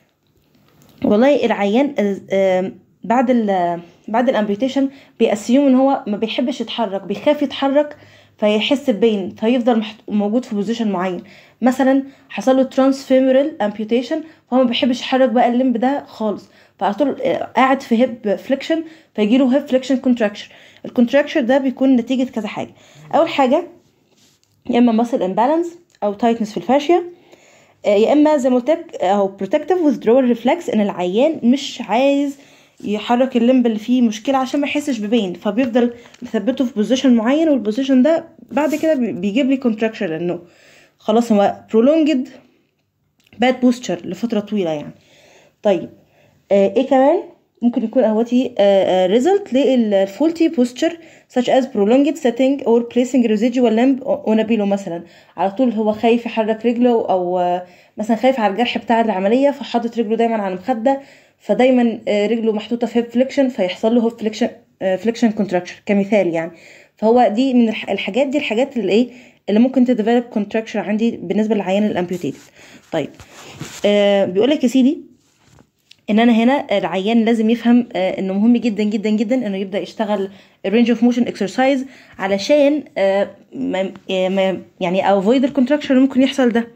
والله العيان آه بعد ال بعد الامبيوتيشن بيأسيوم ان هو ما بيحبش يتحرك بيخاف يتحرك فيحس ببين فيفضل محت... موجود في بوزيشن معين مثلا حصل له ترانسفيمورال امبيوتيشن فهو ما بيحبش يحرك بقى الليمب ده خالص فعلى طول قاعد في هيب فليكشن فيجي له هيب فليكشن كونتراكشر الكونتراكشر ده بيكون نتيجه كذا حاجه اول حاجه يا اما ماسل امبالانس او تايتنس في الفاشيه يا اما زي ما قلت لك او بروتكتيف withdrawal ريفلكس ان العيان مش عايز يحرك الليمب اللي فيه مشكله عشان ما يحسش ببين فبيفضل مثبته في بوزيشن معين والبوزيشن ده بعد كده بيجيب لي كونتراكشن لانه خلاص هو prolonged bad posture لفتره طويله يعني طيب آه ايه كمان ممكن يكون اهوتي آه آه result للفولتي posture such as prolonged sitting or placing residual limb on a pillow مثلا على طول هو خايف يحرك رجله او آه مثلا خايف على الجرح بتاع العمليه فحاطط رجله دايما على المخده فدايما رجله محطوطه في هيب فليكشن فيحصل له هيب فليكشن فليكشن كونتراكشر كمثال يعني فهو دي من الحاجات دي الحاجات اللي ايه اللي ممكن تديفلوب كونتراكشر عندي بالنسبه للعيان الامبيوتيتد طيب آه بيقول لك يا سيدي ان انا هنا العيان لازم يفهم آه انه مهم جدا جدا جدا انه يبدا يشتغل الرينج اوف موشن اكسرسايز علشان آه ما ما يعني افويد الكونتراكشر اللي ممكن يحصل ده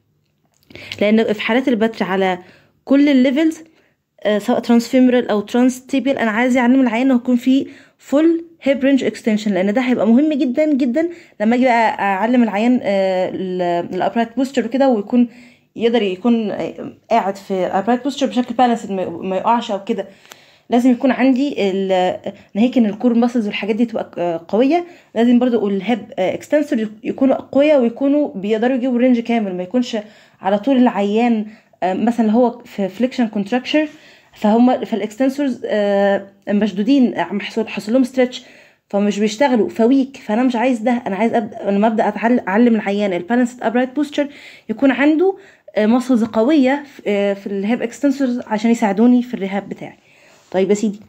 لان في حالات البتر على كل الليفلز آه سواء ترانسفيمورال او ترانس تيبيال انا عايز اعلم العيان انه يكون في فول هيب رينج اكستنشن لان ده هيبقى مهم جدا جدا لما اجي بقى اعلم العيان آه الابرايت بوستر وكده ويكون يقدر يكون قاعد في ابرايت بوستر بشكل بالانس ما يقعش او كده لازم يكون عندي ناهيك ان الكور ماسلز والحاجات دي تبقى قويه لازم برضو الهيب اكستنسور يكونوا اقوياء ويكونوا بيقدروا يجيبوا رينج كامل ما يكونش على طول العيان مثلا اللي هو في فليكشن كونتراكشر فهم فالاكستنسورز مشدودين حصل لهم ستريتش فمش بيشتغلوا فويك فانا مش عايز ده انا عايز ابدا لما ابدا اعلم العيان البالانسد ابرايت بوستشر يكون عنده ماسلز قويه في الهيب اكستنسورز عشان يساعدوني في الرهاب بتاعي طيب يا سيدي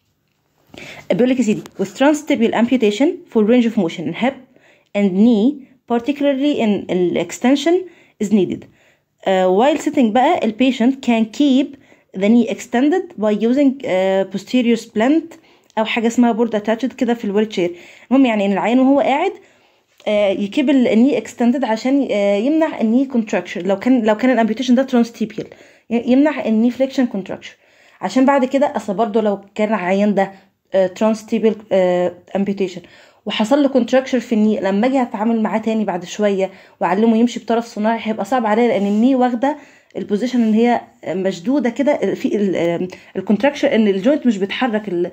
بيقول لك يا سيدي with transtibial amputation for range of motion in hip and knee particularly in extension is needed uh, while sitting بقى ال patient can keep the knee extended by using uh, posterior splint او حاجه اسمها بورد اتاتشد كده في الويل تشير المهم يعني ان العيان وهو قاعد آه يكيب الني اكستندد عشان آه يمنع الني كونتراكشر لو كان لو كان الامبيوتيشن ده ترانستيبيال يمنع الني فليكشن كونتراكشر عشان بعد كده اصل برضه لو كان العيان ده آه ترانستيبيال امبيوتيشن وحصل له كونتراكشر في الني لما اجي اتعامل معاه تاني بعد شويه واعلمه يمشي بطرف صناعي هيبقى صعب عليه لان الني واخده البوزيشن ان هي مشدوده كده في الكونتراكشن ان الجوينت مش بيتحرك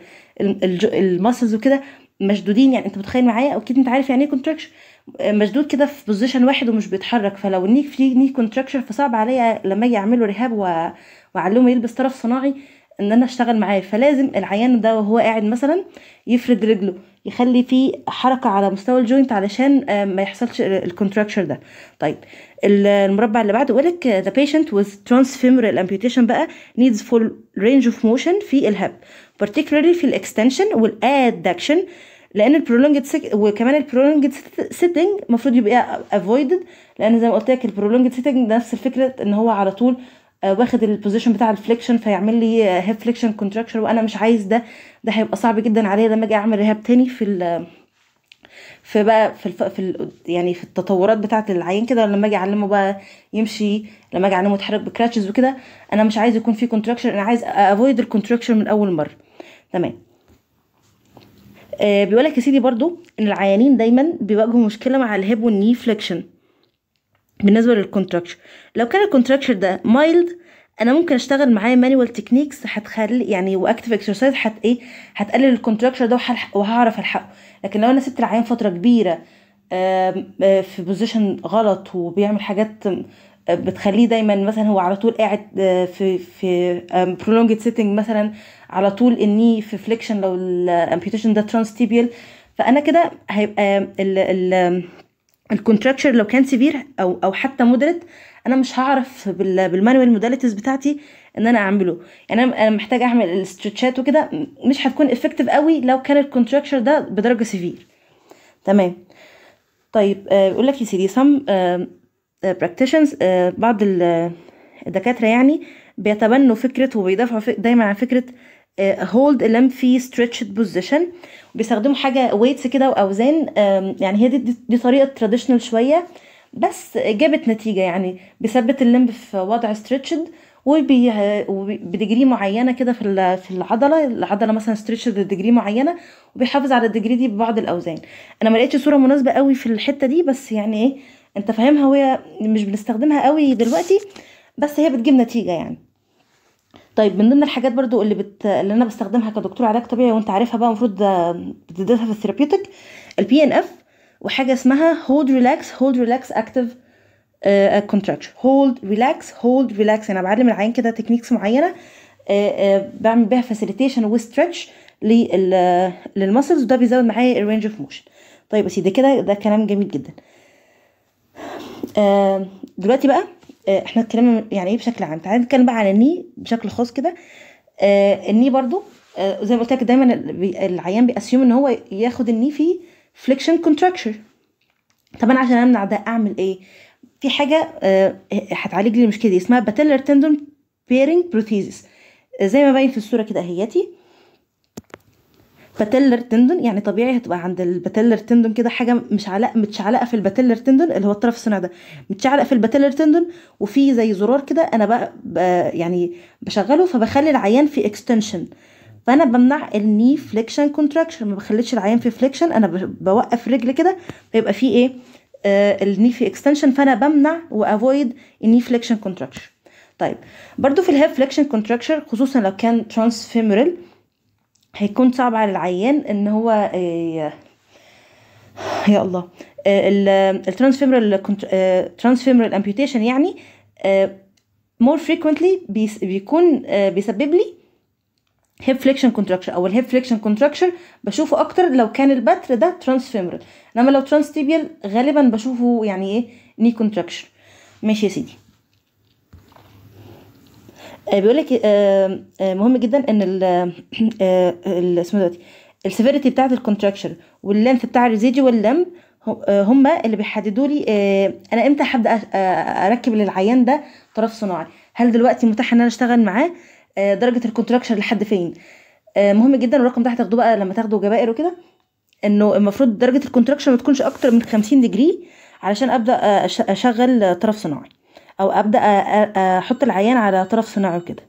الماسلز وكده مشدودين يعني انت متخيل معايا اكيد انت عارف يعني ايه كونتراكشن مشدود كده في بوزيشن واحد ومش بيتحرك فلو النيك في نيك كونتراكشن فصعب عليا لما اجي اعمله رهاب واعلمه يلبس طرف صناعي ان انا اشتغل معاه فلازم العيان ده وهو قاعد مثلا يفرد رجله يخلي فيه حركه على مستوى الجوينت علشان ما يحصلش الكونتراكشر ده طيب المربع اللي بعده يقولك the patient with transfemoral amputation بقى needs full range of motion في الهب particularly في الاكستنشن والادكشن لان البرولونجد سك... وكمان البرولونجد سيتنج المفروض يبقى افويدد لان زي ما قلت لك البرولونجد سيتنج نفس الفكره ان هو على طول واخد البوزيشن بتاع الفليكشن فيعمل لي هيب فليكشن كونتراكشر وانا مش عايز ده ده هيبقى صعب جدا عليا لما اجي اعمل رهاب تاني في ال في بقى في الف... في ال... يعني في التطورات بتاعه العيان كده لما اجي اعلمه بقى يمشي لما اجي اعلمه يتحرك بكراتشز وكده انا مش عايز يكون في كونتراكشن انا عايز افويد الكونتراكشن من اول مره تمام آه بيقول لك يا سيدي برضو ان العيانين دايما بيواجهوا مشكله مع الهيب والني فليكشن بالنسبه للكونتراكشر لو كان الكونتراكشر ده مايلد انا ممكن اشتغل معاه مانوال تكنيكس هتخلي يعني واكتف اكسرسايز هت ايه هتقلل الكونتراكشر ده وهعرف الحقه لكن لو انا سبت العيان فتره كبيره في بوزيشن غلط وبيعمل حاجات بتخليه دايما مثلا هو على طول قاعد في في prolonged سيتنج مثلا على طول الني في فليكشن لو الامبيوتيشن ده ترانستيبيال فانا كده هيبقى ال ال الكونتراكشر لو كان سيفير او او حتى مودريت انا مش هعرف بال- بالمانوال موداليتيز بتاعتي ان انا اعمله يعني انا أنا محتاجه اعمل الاسترتشات وكده مش هتكون افكتيف قوي لو كان الكونتراكشر ده بدرجه سيفير تمام طيب آه، بيقول لك يا سيدي some آه، آه، practitioners آه، بعض ال- الدكاترة يعني بيتبنوا فكرة وبيدافعوا فك- دايما عن فكرة آه، hold a limb في stretched position بيستخدموا حاجة weights كده وأوزان آم، يعني هي دي, دي, دي طريقة traditional شوية بس جابت نتيجة يعني بيثبت الليمب في وضع stretched وبي وبي- بديجري معينه كده في ال- في العضله العضله مثلا ستريتش بديجري معينه وبيحافظ على الديجري دي ببعض الاوزان انا ما لقيتش صوره مناسبه قوي في الحته دي بس يعني ايه انت فاهمها وهي مش بنستخدمها قوي دلوقتي بس هي بتجيب نتيجه يعني طيب من ضمن الحاجات برضو اللي بت... اللي انا بستخدمها كدكتور علاج طبيعي وانت عارفها بقى المفروض بتدرسها في الثيرابيوتيك البي ان اف وحاجه اسمها هولد ريلاكس هولد ريلاكس اكتيف كونتراكشن هولد ريلاكس هولد ريلاكس انا بعلم العيان كده تكنيكس معينه آه، آه، بعمل بيها فاسيليتيشن وستريتش للمسلز وده بيزود معايا الرينج اوف موشن طيب يا سيدي كده ده كلام جميل جدا آه، دلوقتي بقى آه، احنا اتكلمنا يعني ايه بشكل عام تعالى نتكلم بقى عن الني بشكل خاص كده آه، الني برضو آه، زي ما قلت لك دايما ال- العيان بيأسيوم ان هو ياخد الني في فليكشن كونتراكشر طب انا عشان امنع ده اعمل ايه في حاجه آه، هتعالج لي المشكله دي اسمها باتيلر تندون بيرنج بروثيزيس زي ما باين في الصوره كده اهيتي باتيلر تندون يعني طبيعي هتبقى عند الباتيلر تندون كده حاجه مش علاقه متشعلقه في الباتيلر تندون اللي هو الطرف الصناعي ده متشعلق في الباتيلر تندون وفي زي زرار كده انا بقى, بقى يعني بشغله فبخلي العيان في اكستنشن فانا بمنع الني فليكشن كونتراكشن ما بخليش العيان في فليكشن انا ب- بوقف رجل كده فيبقى في ايه آه الني في اكستنشن فانا بمنع وافويد الني فليكشن كونتراكشن طيب برضو في الهيب فليكشن كونتراكشن خصوصا لو كان ترانس فيمورال هيكون صعب على العيان ان هو آه، يا الله الترانسفيمرال ترانسفيمرال امبيوتيشن يعني مور فريكوينتلي بيكون آه، بيسبب لي هيب فليكشن كونتراكشر او الهيب فليكشن كونتراكشر بشوفه اكتر لو كان البتر ده ترانسفيمرال انما لو ترانس تيبيال غالبا بشوفه يعني ايه ني كونتراكشر ماشي يا سيدي بيقول لك مهم جدا ان ال آه، ال- اسمه دلوقتي السيفيريتي بتاعت الكونتراكشر واللينث بتاع الريزيديوال لمب هم اللي بيحددوا لي آه، انا امتى هبدا أ- آه، اركب للعيان ده طرف صناعي هل دلوقتي متاح ان انا اشتغل معاه آه، درجه الكونتراكشر لحد فين آه، مهم جدا الرقم ده هتاخدوه بقى لما تاخدوا جبائر وكده انه المفروض درجه الكونتراكشن ما تكونش اكتر من 50 ديجري علشان ابدا آه، أش- اشغل طرف صناعي او ابدا أ- أ- احط العيان على طرف صناعي وكده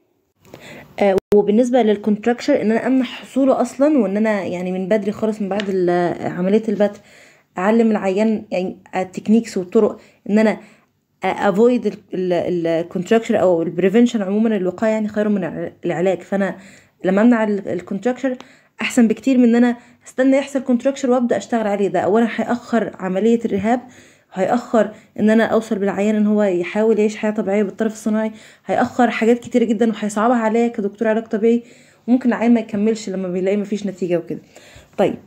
آه، وبالنسبه للكونتراكشر ان انا امنع حصوله اصلا وان انا يعني من بدري خالص من بعد ال- عمليه البتر اعلم العيان يعني التكنيكس والطرق ان انا افويد الكونتراكشر او البريفنشن عموما الوقايه يعني خير من الع- العلاج فانا لما امنع الكونتراكشر احسن بكتير من ان انا استنى يحصل كونتراكشر وابدا اشتغل عليه ده اولا هياخر عمليه الرهاب هيأخر ان انا اوصل بالعيان ان هو يحاول يعيش حياه طبيعيه بالطرف الصناعي هيأخر حاجات كتير جدا وهيصعبها عليا كدكتور علاج طبيعي وممكن العيان ما يكملش لما بيلاقي مفيش نتيجه وكده طيب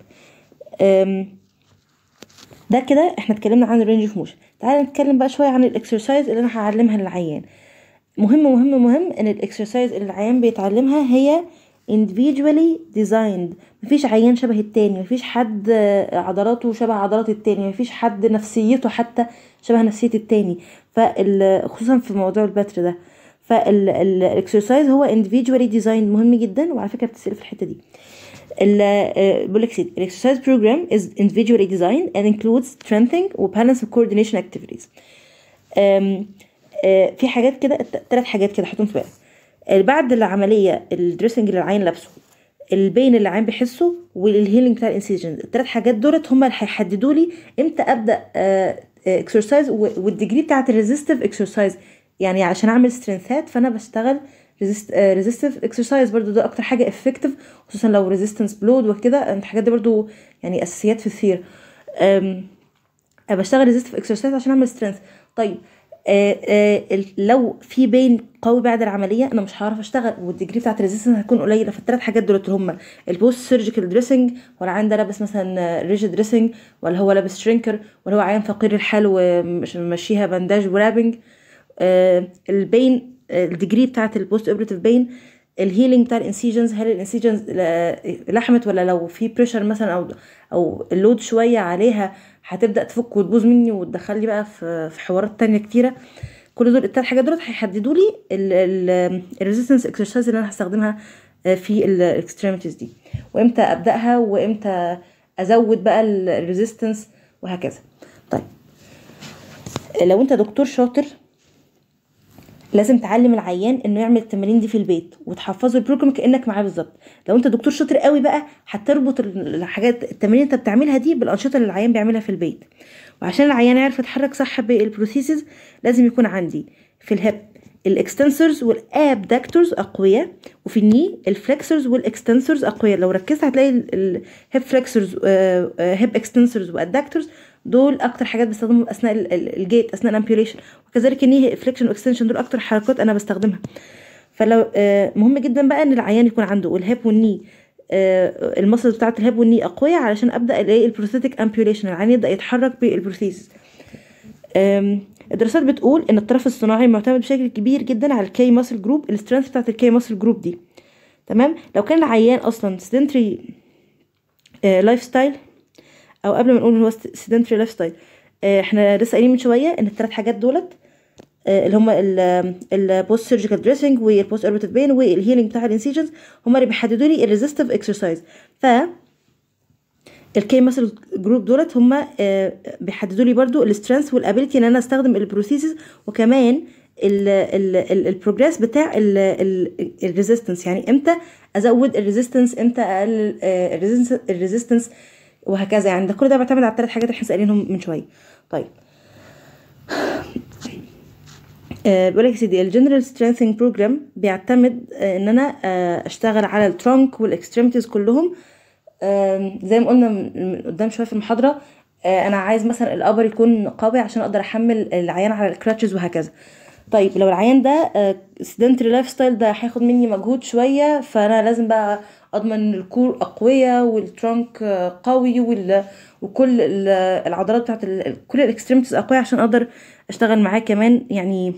أم ده كده احنا اتكلمنا عن الرينج اوف موشن تعالى نتكلم بقى شويه عن الاكسرسايز اللي انا هعلمها للعيان مهم مهم مهم ان الاكسرسايز اللي العيان بيتعلمها هي individually designed مفيش عيان شبه التاني مفيش حد آه، عضلاته شبه عضلات التاني مفيش حد نفسيته حتى شبه نفسية التاني فال خصوصا في موضوع البتر ده فالاكسرسايز هو individually designed مهم جدا وعلى فكرة بتسأل في الحتة دي ال آه، بقول لك سيدي الاكسرسايز program is individually designed and includes strengthening و balance of coordination activities أم، آه، في حاجات كده ثلاث حاجات كده حطهم في بالك آه، بعد العمليه الدريسنج اللي العين لابسه البين اللي العين بيحسه والهيلينج بتاع الانسيجن الثلاث حاجات دولت هم اللي هيحددوا لي امتى ابدا اكسرسايز والديجري بتاعت الريزيستيف اكسرسايز يعني عشان اعمل سترينثات فانا بشتغل ريزيستيف اكسرسايز برضو ده اكتر حاجه افكتيف خصوصا لو ريزيستنس بلود وكده الحاجات دي برضو يعني اساسيات في الثير أم، بشتغل ريزيستيف اكسرسايز عشان اعمل سترينث طيب آه آه ال- لو في بين قوي بعد العمليه انا مش هعرف اشتغل والديجري بتاعت الريزيستنس هتكون قليله فالثلاث حاجات دول اللي هم البوست سيرجيكال دريسنج ولا عين ده لابس مثلا ريجيد دريسنج ولا هو لابس شرينكر ولا هو عيان فقير الحال ومش ماشيها بانداج ورابنج البين الديجري بتاعت البوست اوبريتيف بين الهيلينج بتاع الانسيجنز هل الانسيجنز لحمت ولا لو في بريشر مثلا او او اللود شويه عليها هتبدا تفك وتبوظ مني وتدخل لي بقى في في حوارات تانية كتيره كل دول التلات حاجات دول هيحددوا لي الريزيستنس اكسرسايز اللي انا هستخدمها في الاكستريميتيز دي وامتى ابداها وامتى ازود بقى الريزيستنس وهكذا طيب لو انت دكتور شاطر لازم تعلم العيان انه يعمل التمارين دي في البيت وتحفظه البروجرام كانك معاه بالظبط لو انت دكتور شاطر قوي بقى هتربط الحاجات التمارين اللي انت بتعملها دي بالانشطه اللي العيان بيعملها في البيت وعشان العيان يعرف يتحرك صح بالبروسيسز لازم يكون عندي في الهب الاكستنسورز والابدكتورز اقوياء وفي الني الفلكسورز والاكستنسورز اقوياء لو ركزت هتلاقي الهيب فلكسورز هيب اكستنسورز وادكتورز دول اكتر حاجات بستخدمهم اثناء الجيت اثناء الامبيوليشن وكذلك الني فليكشن واكستنشن دول اكتر حركات انا بستخدمها فلو مهم جدا بقى ان العيان يكون عنده الهيب والني المصل بتاعت الهيب والني اقوياء علشان ابدا الاقي البروثيتك امبيوليشن العيان يبدا يتحرك بالبروثيسز الدراسات بتقول ان الطرف الصناعي معتمد بشكل كبير جدا على الكي ماسل جروب السترينث بتاعت الكي ماسل جروب دي تمام لو كان العيان اصلا سيدنتري لايف ستايل او قبل ما نقول ان هو سيدنتري لايف ستايل احنا لسه قايلين من شويه ان الثلاث حاجات دولت اللي هم البوست سيرجيكال دريسنج والبوست اوربيتيف بين والهيلينج بتاع الانسيجنز هم اللي بيحددوا لي الريزيستيف اكسرسايز ف الكي ماسل جروب دولت هم بيحددوا لي برضو السترينث والابيلتي ان انا استخدم البروسيسز وكمان البروجريس بتاع الريزيستنس يعني امتى ازود الريزيستنس امتى اقلل الريزيستنس وهكذا يعني ده كل ده بيعتمد على الثلاث حاجات اللي احنا قايلينهم من شويه طيب آه بقول لك يا سيدي الجنرال سترينثينج بروجرام بيعتمد آه ان انا آه اشتغل على الترونك والاكستريميتيز كلهم آه زي ما قلنا من قدام شويه في المحاضره آه انا عايز مثلا الابر يكون قوي عشان اقدر احمل العيان على الكراتشز وهكذا طيب لو العيان ده سيدنتري لايف ستايل ده هياخد مني مجهود شويه فانا لازم بقى اضمن ان الكور اقويه والترانك قوي وال... وكل العضلات بتاعت ال... كل الاكستريمتيز اقويه عشان اقدر اشتغل معاه كمان يعني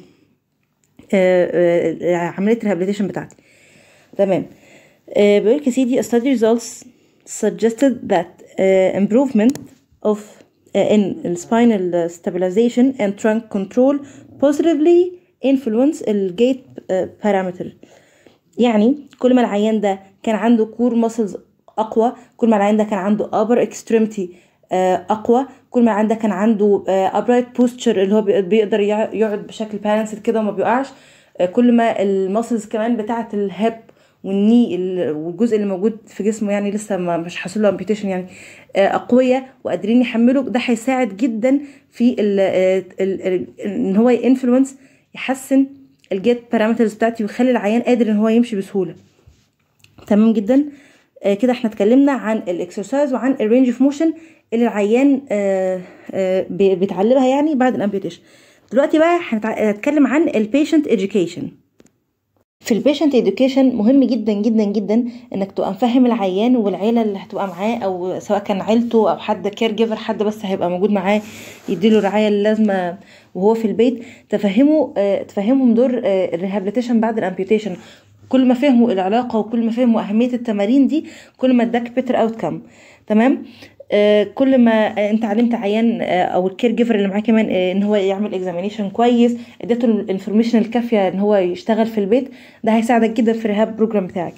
عمليه الريهابيليتيشن بتاعتي تمام بيقول لك يا سيدي study results suggested that uh, improvement of uh, in spinal stabilization and trunk control positively influence الجيت parameter يعني كل ما العيان ده كان عنده كور ماسلز اقوى كل ما العيان ده كان عنده upper extremity اقوى كل ما العيان ده كان عنده upright posture اللي هو بيقدر يقعد بشكل بالانسد كده وما بيقعش كل ما الماسلز كمان بتاعه الهيب والني والجزء اللي موجود في جسمه يعني لسه ما مش حاصل له امبيتيشن يعني اقوياء وقادرين يحملوا ده هيساعد جدا في ال ال ال ان هو ينفلونس يحسن الجيت بارامترز بتاعتي ويخلي العيان قادر ان هو يمشي بسهوله تمام جدا آه كده احنا اتكلمنا عن الاكسرسايز وعن الرينج اوف موشن اللي العيان آه آه بيتعلمها يعني بعد الامبيوتيشن دلوقتي بقى هنتكلم عن البيشنت education في البيشنت education مهم جدا جدا جدا انك تبقى مفهم العيان والعيله اللي هتبقى معاه او سواء كان عيلته او حد كير جيفر حد بس هيبقى موجود معاه يديله الرعايه اللازمه وهو في البيت تفهمه آه تفهمهم دور آه الريهابيليتيشن بعد الامبيوتيشن كل ما فهموا العلاقه وكل ما فهموا اهميه التمارين دي كل ما اداك بيتر اوت كام تمام آه كل ما آه انت علمت عيان آه او الكير جيفر اللي معاه كمان ان هو يعمل اكزامينيشن كويس اديته الانفورميشن الكافيه ان هو يشتغل في البيت ده هيساعدك جدا في الريهاب بروجرام بتاعك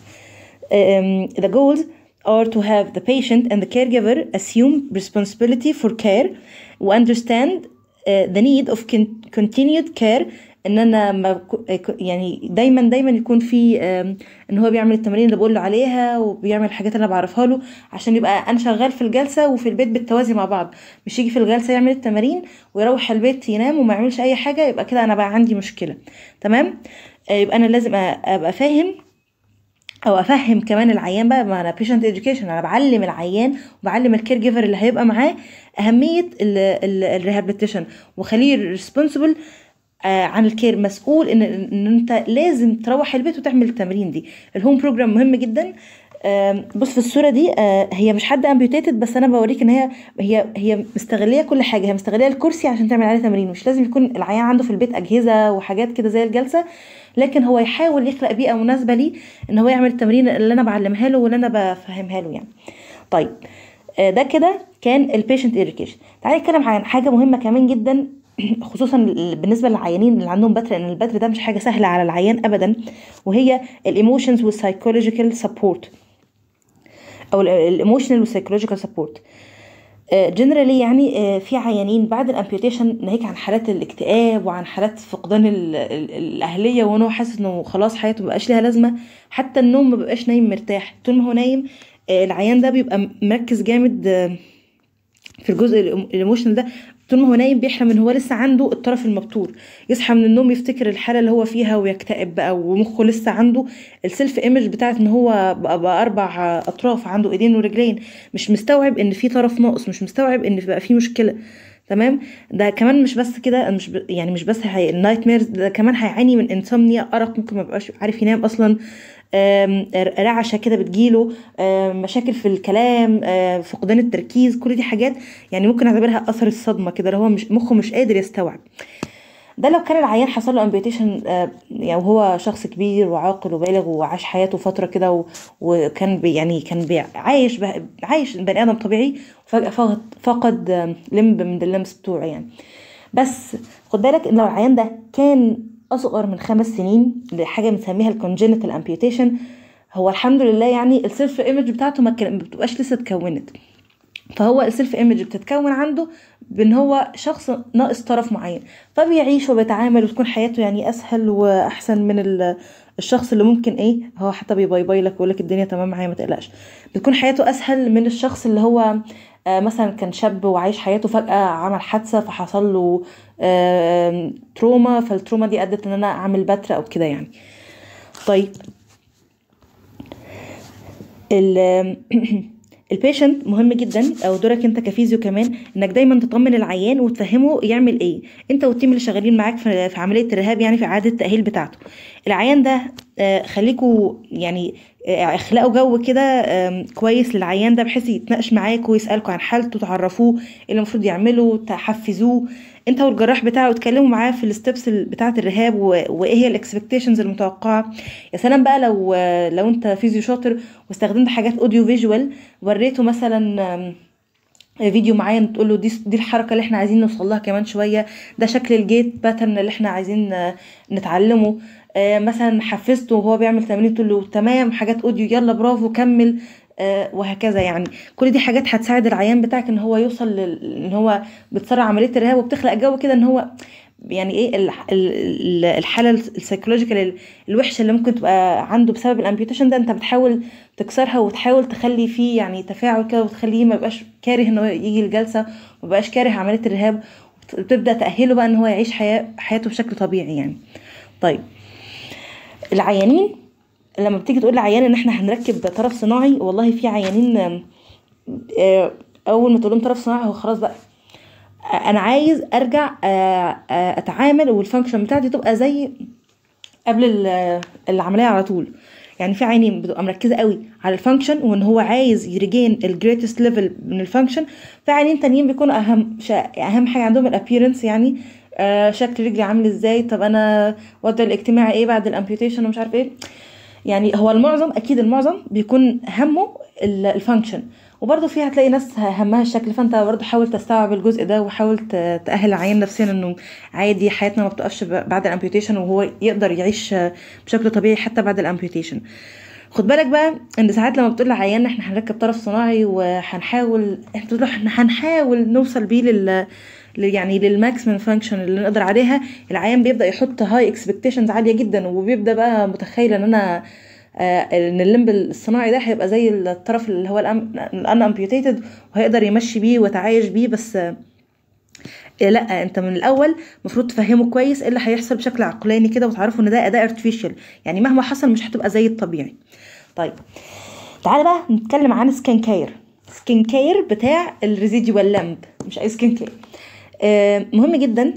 the goals are to have the patient and the caregiver assume responsibility for care وunderstand the need of continued care ان انا ما يعني دايما دايما يكون في ان هو بيعمل التمارين اللي بقول له عليها وبيعمل الحاجات اللي انا بعرفها له عشان يبقى انا شغال في الجلسه وفي البيت بالتوازي مع بعض مش يجي في الجلسه يعمل التمارين ويروح البيت ينام وما يعملش اي حاجه يبقى كده انا بقى عندي مشكله تمام يبقى انا لازم ابقى فاهم او افهم كمان العيان بقى ما انا بيشنت education انا بعلم العيان وبعلم الكير جيفر اللي هيبقى معاه اهميه الريهابيليتيشن وخليه ريسبونسبل آه عن الكير مسؤول ان ان انت لازم تروح البيت وتعمل التمرين دي الهوم بروجرام مهم جدا آم، بص في الصوره دي آه، هي مش حد امبيوتيتد بس انا بوريك ان هي هي هي مستغليه كل حاجه هي مستغليه الكرسي عشان تعمل عليه تمرين مش لازم يكون العيان عنده في البيت اجهزه وحاجات كده زي الجلسه لكن هو يحاول يخلق بيئه مناسبه ليه ان هو يعمل التمرين اللي انا بعلمها له واللي انا بفهمها له يعني طيب آه، ده كده كان البيشنت اريكيشن تعالى نتكلم عن حاجه مهمه كمان جدا خصوصا بالنسبه للعيانين اللي عندهم بتر لان البتر ده مش حاجه سهله على العيان ابدا وهي الايموشنز والسايكولوجيكال سبورت او الايموشنال والسايكولوجيكال سبورت جنرالي يعني آه، في عيانين بعد الامبيوتيشن ناهيك عن حالات الاكتئاب وعن حالات فقدان ال- ال- الاهليه وان هو حاسس انه خلاص حياته مبقاش ليها لازمه حتى النوم مبقاش نايم مرتاح طول ما هو نايم آه، العيان ده بيبقى مركز جامد آه، في الجزء الايموشنال ده طول ما هو نايم بيحلم ان هو لسه عنده الطرف المبتور يصحى من النوم يفتكر الحاله اللي هو فيها ويكتئب بقى ومخه لسه عنده السيلف ايمج بتاعت ان هو بقى, بقى اربع اطراف عنده ايدين ورجلين مش مستوعب ان في طرف ناقص مش مستوعب ان بقى في مشكله تمام ده كمان مش بس كده مش ب... يعني مش بس هي النايت ميرز ده كمان هيعاني من انسomnia ارق ممكن ما يبقاش عارف ينام اصلا آم، رعشه كده بتجيله آم، مشاكل في الكلام آم، فقدان التركيز كل دي حاجات يعني ممكن نعتبرها اثر الصدمه كده اللي هو مش مخه مش قادر يستوعب ده لو كان العيان حصل له امبيوتيشن يعني وهو شخص كبير وعاقل وبالغ وعاش حياته فتره كده و- وكان بي يعني كان بي عايش به- عايش بني ادم طبيعي وفجاه فقد فقد آم، لمب من اللمس بتوعه يعني بس خد بالك ان لو العيان ده كان اصغر من خمس سنين لحاجه بنسميها الكونجنتال امبيوتيشن هو الحمد لله يعني السيلف ايمج بتاعته ما كان- ما بتبقاش لسه اتكونت فهو السيلف ايمج بتتكون عنده بان هو شخص ناقص طرف معين فبيعيش وبيتعامل وتكون حياته يعني اسهل واحسن من ال- الشخص اللي ممكن ايه هو حتى بيباي باي لك ويقول لك الدنيا تمام معايا ما تقلقش بتكون حياته اسهل من الشخص اللي هو آه، مثلا كان شاب وعايش حياته فجأة عمل حادثة فحصل له آه، تروما فالتروما دي ادت ان انا اعمل بتر او كده يعني طيب ال البيشنت مهم جدا او دورك انت كفيزيو كمان انك دايما تطمن العيان وتفهمه يعمل ايه انت والتيم اللي شغالين معاك في في عمليه الرهاب يعني في اعاده التاهيل بتاعته العيان ده آه، خليكوا يعني آه، اخلقوا جو كده آم، كويس للعيان ده بحيث يتناقش معاكوا ويسالكوا عن حالته تعرفوه ايه اللي المفروض يعمله تحفزوه انت والجراح بتاعه اتكلموا معاه في الستبس بتاعه الرهاب و- وايه هي الاكسبكتيشنز المتوقعه يا سلام بقى لو لو انت فيزيو شاطر واستخدمت حاجات اوديو فيجوال وريته مثلا آم، فيديو معين تقول له دي دي الحركه اللي احنا عايزين نوصل لها كمان شويه ده شكل الجيت باترن اللي احنا عايزين آه، نتعلمه آه، مثلا حفزته وهو بيعمل تمرين تقول له تمام حاجات اوديو يلا برافو كمل آه، وهكذا يعني كل دي حاجات هتساعد العيان بتاعك ان هو يوصل لل- ان هو بتسرع عمليه الرهاب وبتخلق جو كده ان هو يعني ايه ال- ال- الحاله السيكولوجيكال ال- الوحشه اللي ممكن تبقى عنده بسبب الامبيوتيشن ده انت بتحاول تكسرها وتحاول تخلي فيه يعني تفاعل كده وتخليه ما يبقاش كاره ان هو يجي الجلسه وما يبقاش كاره عمليه الرهاب وتبدا تاهله بقى ان هو يعيش حياه حياته بشكل طبيعي يعني طيب العيانين لما بتيجي تقول لعيان ان احنا هنركب طرف صناعي والله في عيانين آم، آه، اول ما تقول لهم طرف صناعي هو خلاص بقى انا عايز ارجع آه، آه، اتعامل والفانكشن بتاعتي تبقى زي قبل ال- العمليه على طول يعني في عينين بتبقى مركزه قوي على الفانكشن وان هو عايز يريجين الجريتست ليفل من الفانكشن في عينين تانيين بيكونوا اهم شا- اهم حاجه عندهم الابييرنس يعني آه شكل رجلي عامل ازاي طب انا وضعي الاجتماعي ايه بعد الامبيوتيشن ومش عارف ايه يعني هو المعظم اكيد المعظم بيكون همه الفانكشن وبرضه في هتلاقي ناس همها الشكل فانت برضه حاول تستوعب الجزء ده وحاول ت- تاهل العيان نفسيا انه عادي حياتنا ما بتقفش ب- بعد الامبيوتيشن وهو يقدر يعيش بشكل طبيعي حتى بعد الامبيوتيشن خد بالك بقى ان ساعات لما بتقول لعيان احنا هنركب طرف صناعي وهنحاول احنا بتقول له احنا هنحاول نوصل بيه لل ل- يعني للماكسيمم فانكشن اللي نقدر عليها العيان بيبدا يحط هاي اكسبكتيشنز عاليه جدا وبيبدا بقى متخيل ان انا آه، ان الليمب الصناعي ده هيبقى زي الطرف اللي هو الان امبيوتيتد وهيقدر يمشي بيه ويتعايش بيه بس آه، لا انت من الاول المفروض تفهمه كويس ايه اللي هيحصل بشكل عقلاني كده وتعرفوا ان ده اداء ارتفيشال يعني مهما حصل مش هتبقى زي الطبيعي طيب تعالى بقى نتكلم عن سكين كير سكين كير بتاع الريزيديوال لامب مش اي سكين كير آه مهم جدا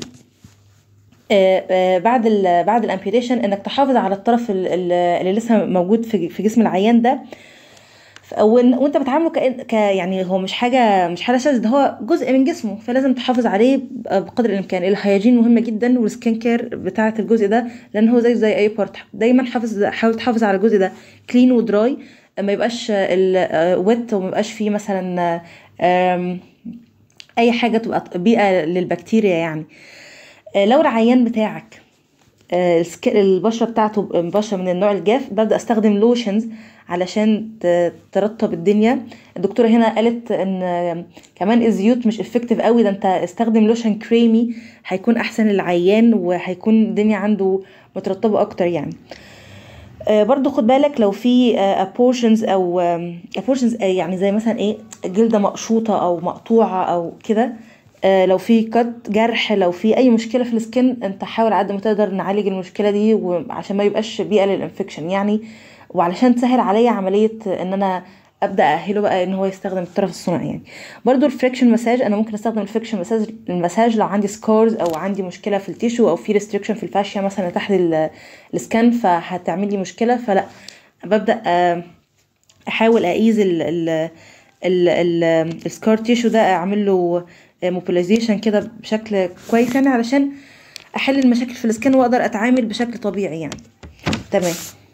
آه، آه، بعد ال بعد الامبيوتيشن انك تحافظ على الطرف ال- ال- اللي لسه موجود في في جسم العيان ده ف- وإن- وانت بتعامله كأن ك يعني هو مش حاجه مش حاجه شاذة ده هو جزء من جسمه فلازم تحافظ عليه ب- بقدر الامكان الهيجين مهمه جدا والسكين كير بتاعه الجزء ده لان هو زي زي اي بارت دايما حافظ حاول تحافظ على الجزء ده كلين ودراي ما يبقاش الويت وما يبقاش فيه مثلا آم، اي حاجه تبقى بيئه للبكتيريا يعني آه، لو العيان بتاعك آه، السك- البشره بتاعته بشره من النوع الجاف ببدا استخدم لوشنز علشان ت- ترطب الدنيا الدكتوره هنا قالت ان آه، كمان الزيوت مش افكتيف قوي ده انت استخدم لوشن كريمي هيكون احسن للعيان وهيكون الدنيا عنده مترطبه اكتر يعني آه، برضو خد بالك لو في ابورشنز او ابورشنز يعني زي مثلا ايه جلده مقشوطه او مقطوعه او كده آه، لو في كت جرح لو في اي مشكله في السكن انت حاول على قد ما تقدر نعالج المشكله دي وعشان ما يبقاش بيئه للانفكشن يعني وعلشان تسهل عليا عمليه ان انا ابدا اهله بقى ان هو يستخدم الطرف الصناعي يعني برضو الفريكشن مساج انا ممكن استخدم الفريكشن مساج المساج لو عندي سكارز او عندي مشكله في التيشو او في ريستريكشن في الفاشيا مثلا تحت ال- السكان فهتعمل لي مشكله فلا ببدا آه، احاول اقيس ال ال ال ال السكار تيشو ده اعمل له موبيلايزيشن كده بشكل كويس يعني علشان احل المشاكل في السكن واقدر اتعامل بشكل طبيعي يعني تمام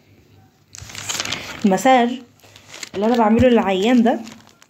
المساج اللي انا بعمله للعيان ده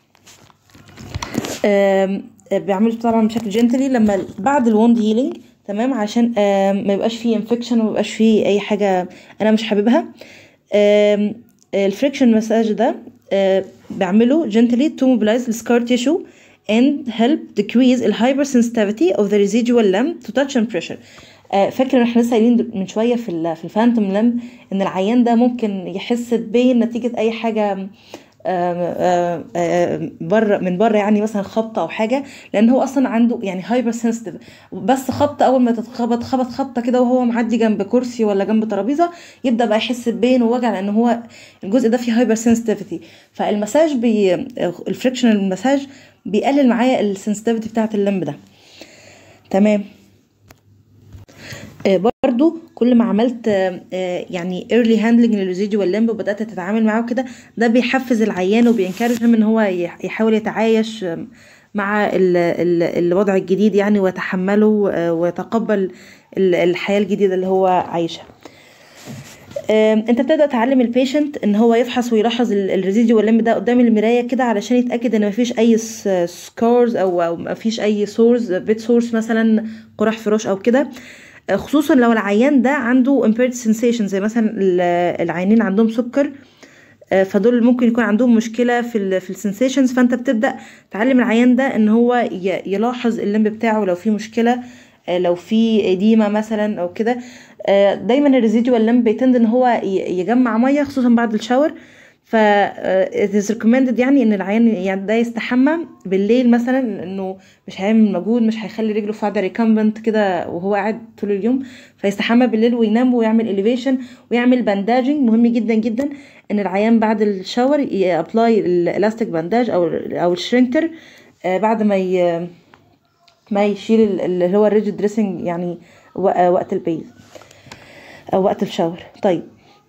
آم، بعمله طبعا بشكل جنتلي لما بعد الوند هيلينج تمام عشان آم، ما يبقاش فيه انفكشن وما يبقاش فيه اي حاجه انا مش حاببها آم، الفريكشن مساج ده آه، بعمله gently to mobilize the scar tissue and help decrease the hypersensitivity of the residual limb to touch and pressure آه، فاكر ان احنا لسه قايلين دل- من شويه في ال في الفانتوم لم ان العيان ده ممكن يحس ببين نتيجه اي حاجه آم، آم، آم، بره من بره يعني مثلا خبطه او حاجه لان هو اصلا عنده يعني هايبر سنسيتيف بس خبطه اول ما تتخبط خبط خبطه كده وهو معدي جنب كرسي ولا جنب ترابيزه يبدا بقى يحس ببين ووجع لان هو الجزء ده فيه هايبر سنسيتيفيتي فالمساج بي الفريكشن المساج بيقلل معايا السنسيتيفيتي بتاعه اللمب ده تمام آه، برضو كل ما عملت آه، آه، يعني early handling للريزيديوال لمب وبدات تتعامل معاه كده ده بيحفز العيان وبينكرج ان هو يح- يحاول يتعايش آم، مع ال- ال- الوضع الجديد يعني ويتحمله آه، ويتقبل ال- الحياه الجديده اللي هو عايشها آم، انت بتبدا تعلم البيشنت ان هو يفحص ويلاحظ الريزيديوال لمب ده قدام المرايه كده علشان يتاكد ان مفيش اي سكارز او او مفيش اي سورز بيت سورس مثلا قرح فراش او كده آه، خصوصا لو العيان ده عنده impaired sensation زي مثلا ال- العيانين عندهم سكر آه، فدول ممكن يكون عندهم مشكله في ال في السنسيشنز فانت بتبدا تعلم العيان ده ان هو ي- يلاحظ اللمب بتاعه لو في مشكله آه، لو في اديمه مثلا او كده آه، دايما الريزيدوال لمب بيتند ان هو ي- يجمع ميه خصوصا بعد الشاور ف آه، it is recommended يعني ان العيان يعني ده يستحمى بالليل مثلا انه مش هيعمل مجهود مش هيخلي رجله في قاعده ريكامبنت كده وهو قاعد طول اليوم فيستحمى بالليل وينام ويعمل اليفيشن ويعمل بانداجنج مهم جدا جدا ان العيان بعد الشاور يابلاي الالاستيك بانداج او او الشرينكر آه، بعد ما ي... ما يشيل ال- اللي هو الريجيد دريسنج يعني و- وقت البيز او وقت الشاور طيب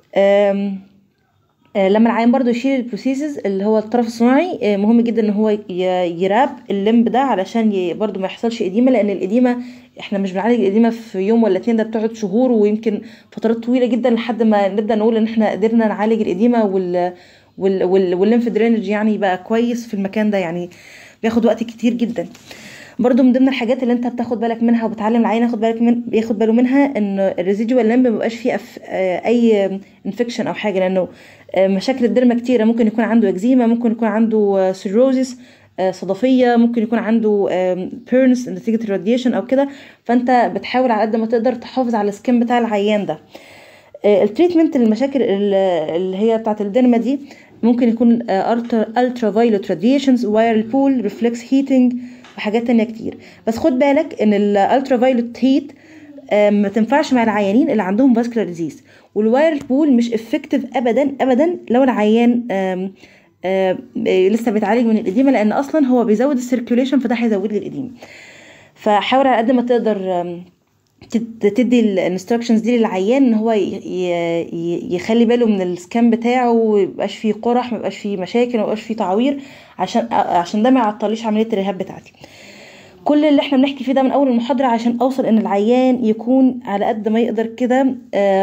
أم آه، لما العيان برضو يشيل البروسيسز اللي هو الطرف الصناعي آه، مهم جدا ان هو ي- يراب اللمب ده علشان ي- برضو ما يحصلش اديمه لان الاديمه احنا مش بنعالج الاديمه في يوم ولا اتنين ده بتقعد شهور ويمكن فترات طويله جدا لحد ما نبدا نقول ان احنا قدرنا نعالج الاديمه وال وال وال والليمف درينج يعني بقى كويس في المكان ده يعني بياخد وقت كتير جدا برضو من ضمن الحاجات اللي انت بتاخد بالك منها وبتعلم العيان ياخد بالك من بياخد باله منها ان الريزيدوال لمب مبقاش فيه أف... آه، اي انفكشن او حاجه لانه آه، مشاكل الدرمه كتيره ممكن يكون عنده اكزيما ممكن يكون عنده سيروزيس صدفيه ممكن يكون عنده بيرنس نتيجه الراديشن او كده فانت بتحاول على قد ما تقدر تحافظ على السكين بتاع العيان ده آه، التريتمنت للمشاكل ال- اللي هي بتاعت الدرمه دي ممكن يكون الترا فايولوت راديشنز وايرل بول ريفلكس هيتنج وحاجات تانية كتير بس خد بالك ان الالترا فايولوت هيت ما تنفعش مع العيانين اللي عندهم فاسكولار ديزيز والوايرل بول مش افكتيف ابدا ابدا لو العيان آم، آم، لسه بيتعالج من الاديمه لان اصلا هو بيزود السيركيوليشن فده هيزود لي الاديمه فحاول على قد ما تقدر آم، تد- تدي الانستراكشنز دي للعيان ان هو ي- ي- ي- يخلي باله من السكان بتاعه وميبقاش فيه قرح ميبقاش فيه مشاكل ميبقاش فيه تعوير عشان عشان ده ما يعطليش عمليه الرهاب بتاعتي كل اللي احنا بنحكي فيه ده من اول المحاضره عشان اوصل ان العيان يكون على قد ما يقدر كده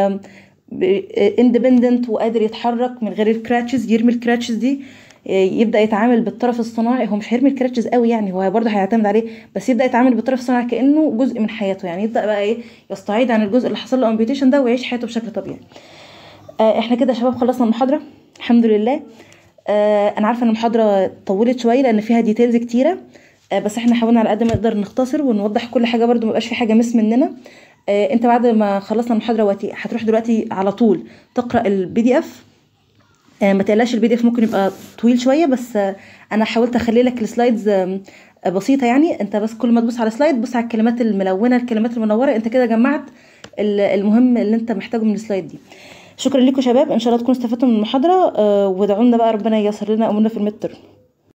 اندبندنت وقادر يتحرك من غير الكراتشز يرمي الكراتشز دي آه، يبدا يتعامل بالطرف الصناعي هو مش هيرمي الكراتشز قوي يعني هو برضه هيعتمد عليه بس يبدا يتعامل بالطرف الصناعي كانه جزء من حياته يعني يبدا بقى ايه يستعيد عن الجزء اللي حصل له امبيوتيشن ده ويعيش حياته بشكل طبيعي آه، احنا كده يا شباب خلصنا المحاضره الحمد لله آه، انا عارفه ان المحاضره طولت شويه لان فيها ديتيلز كتيره آه، بس احنا حاولنا على قد ما نقدر نختصر ونوضح كل حاجه برضو ميبقاش في حاجه مس مننا آه، انت بعد ما خلصنا المحاضره وقتي هتروح دلوقتي على طول تقرا البي دي اف آه، ما تقلقش البي دي اف ممكن يبقى طويل شويه بس آه، انا حاولت اخلي لك السلايدز آم، آه، بسيطه يعني انت بس كل ما تبص على سلايد بص على الكلمات الملونه الكلمات المنوره انت كده جمعت ال- المهم اللي انت محتاجه من السلايد دي شكرا لكم شباب ان شاء الله تكونوا استفدتوا من المحاضره آه، وادعوا لنا بقى ربنا ييسر لنا امورنا في الميد ترم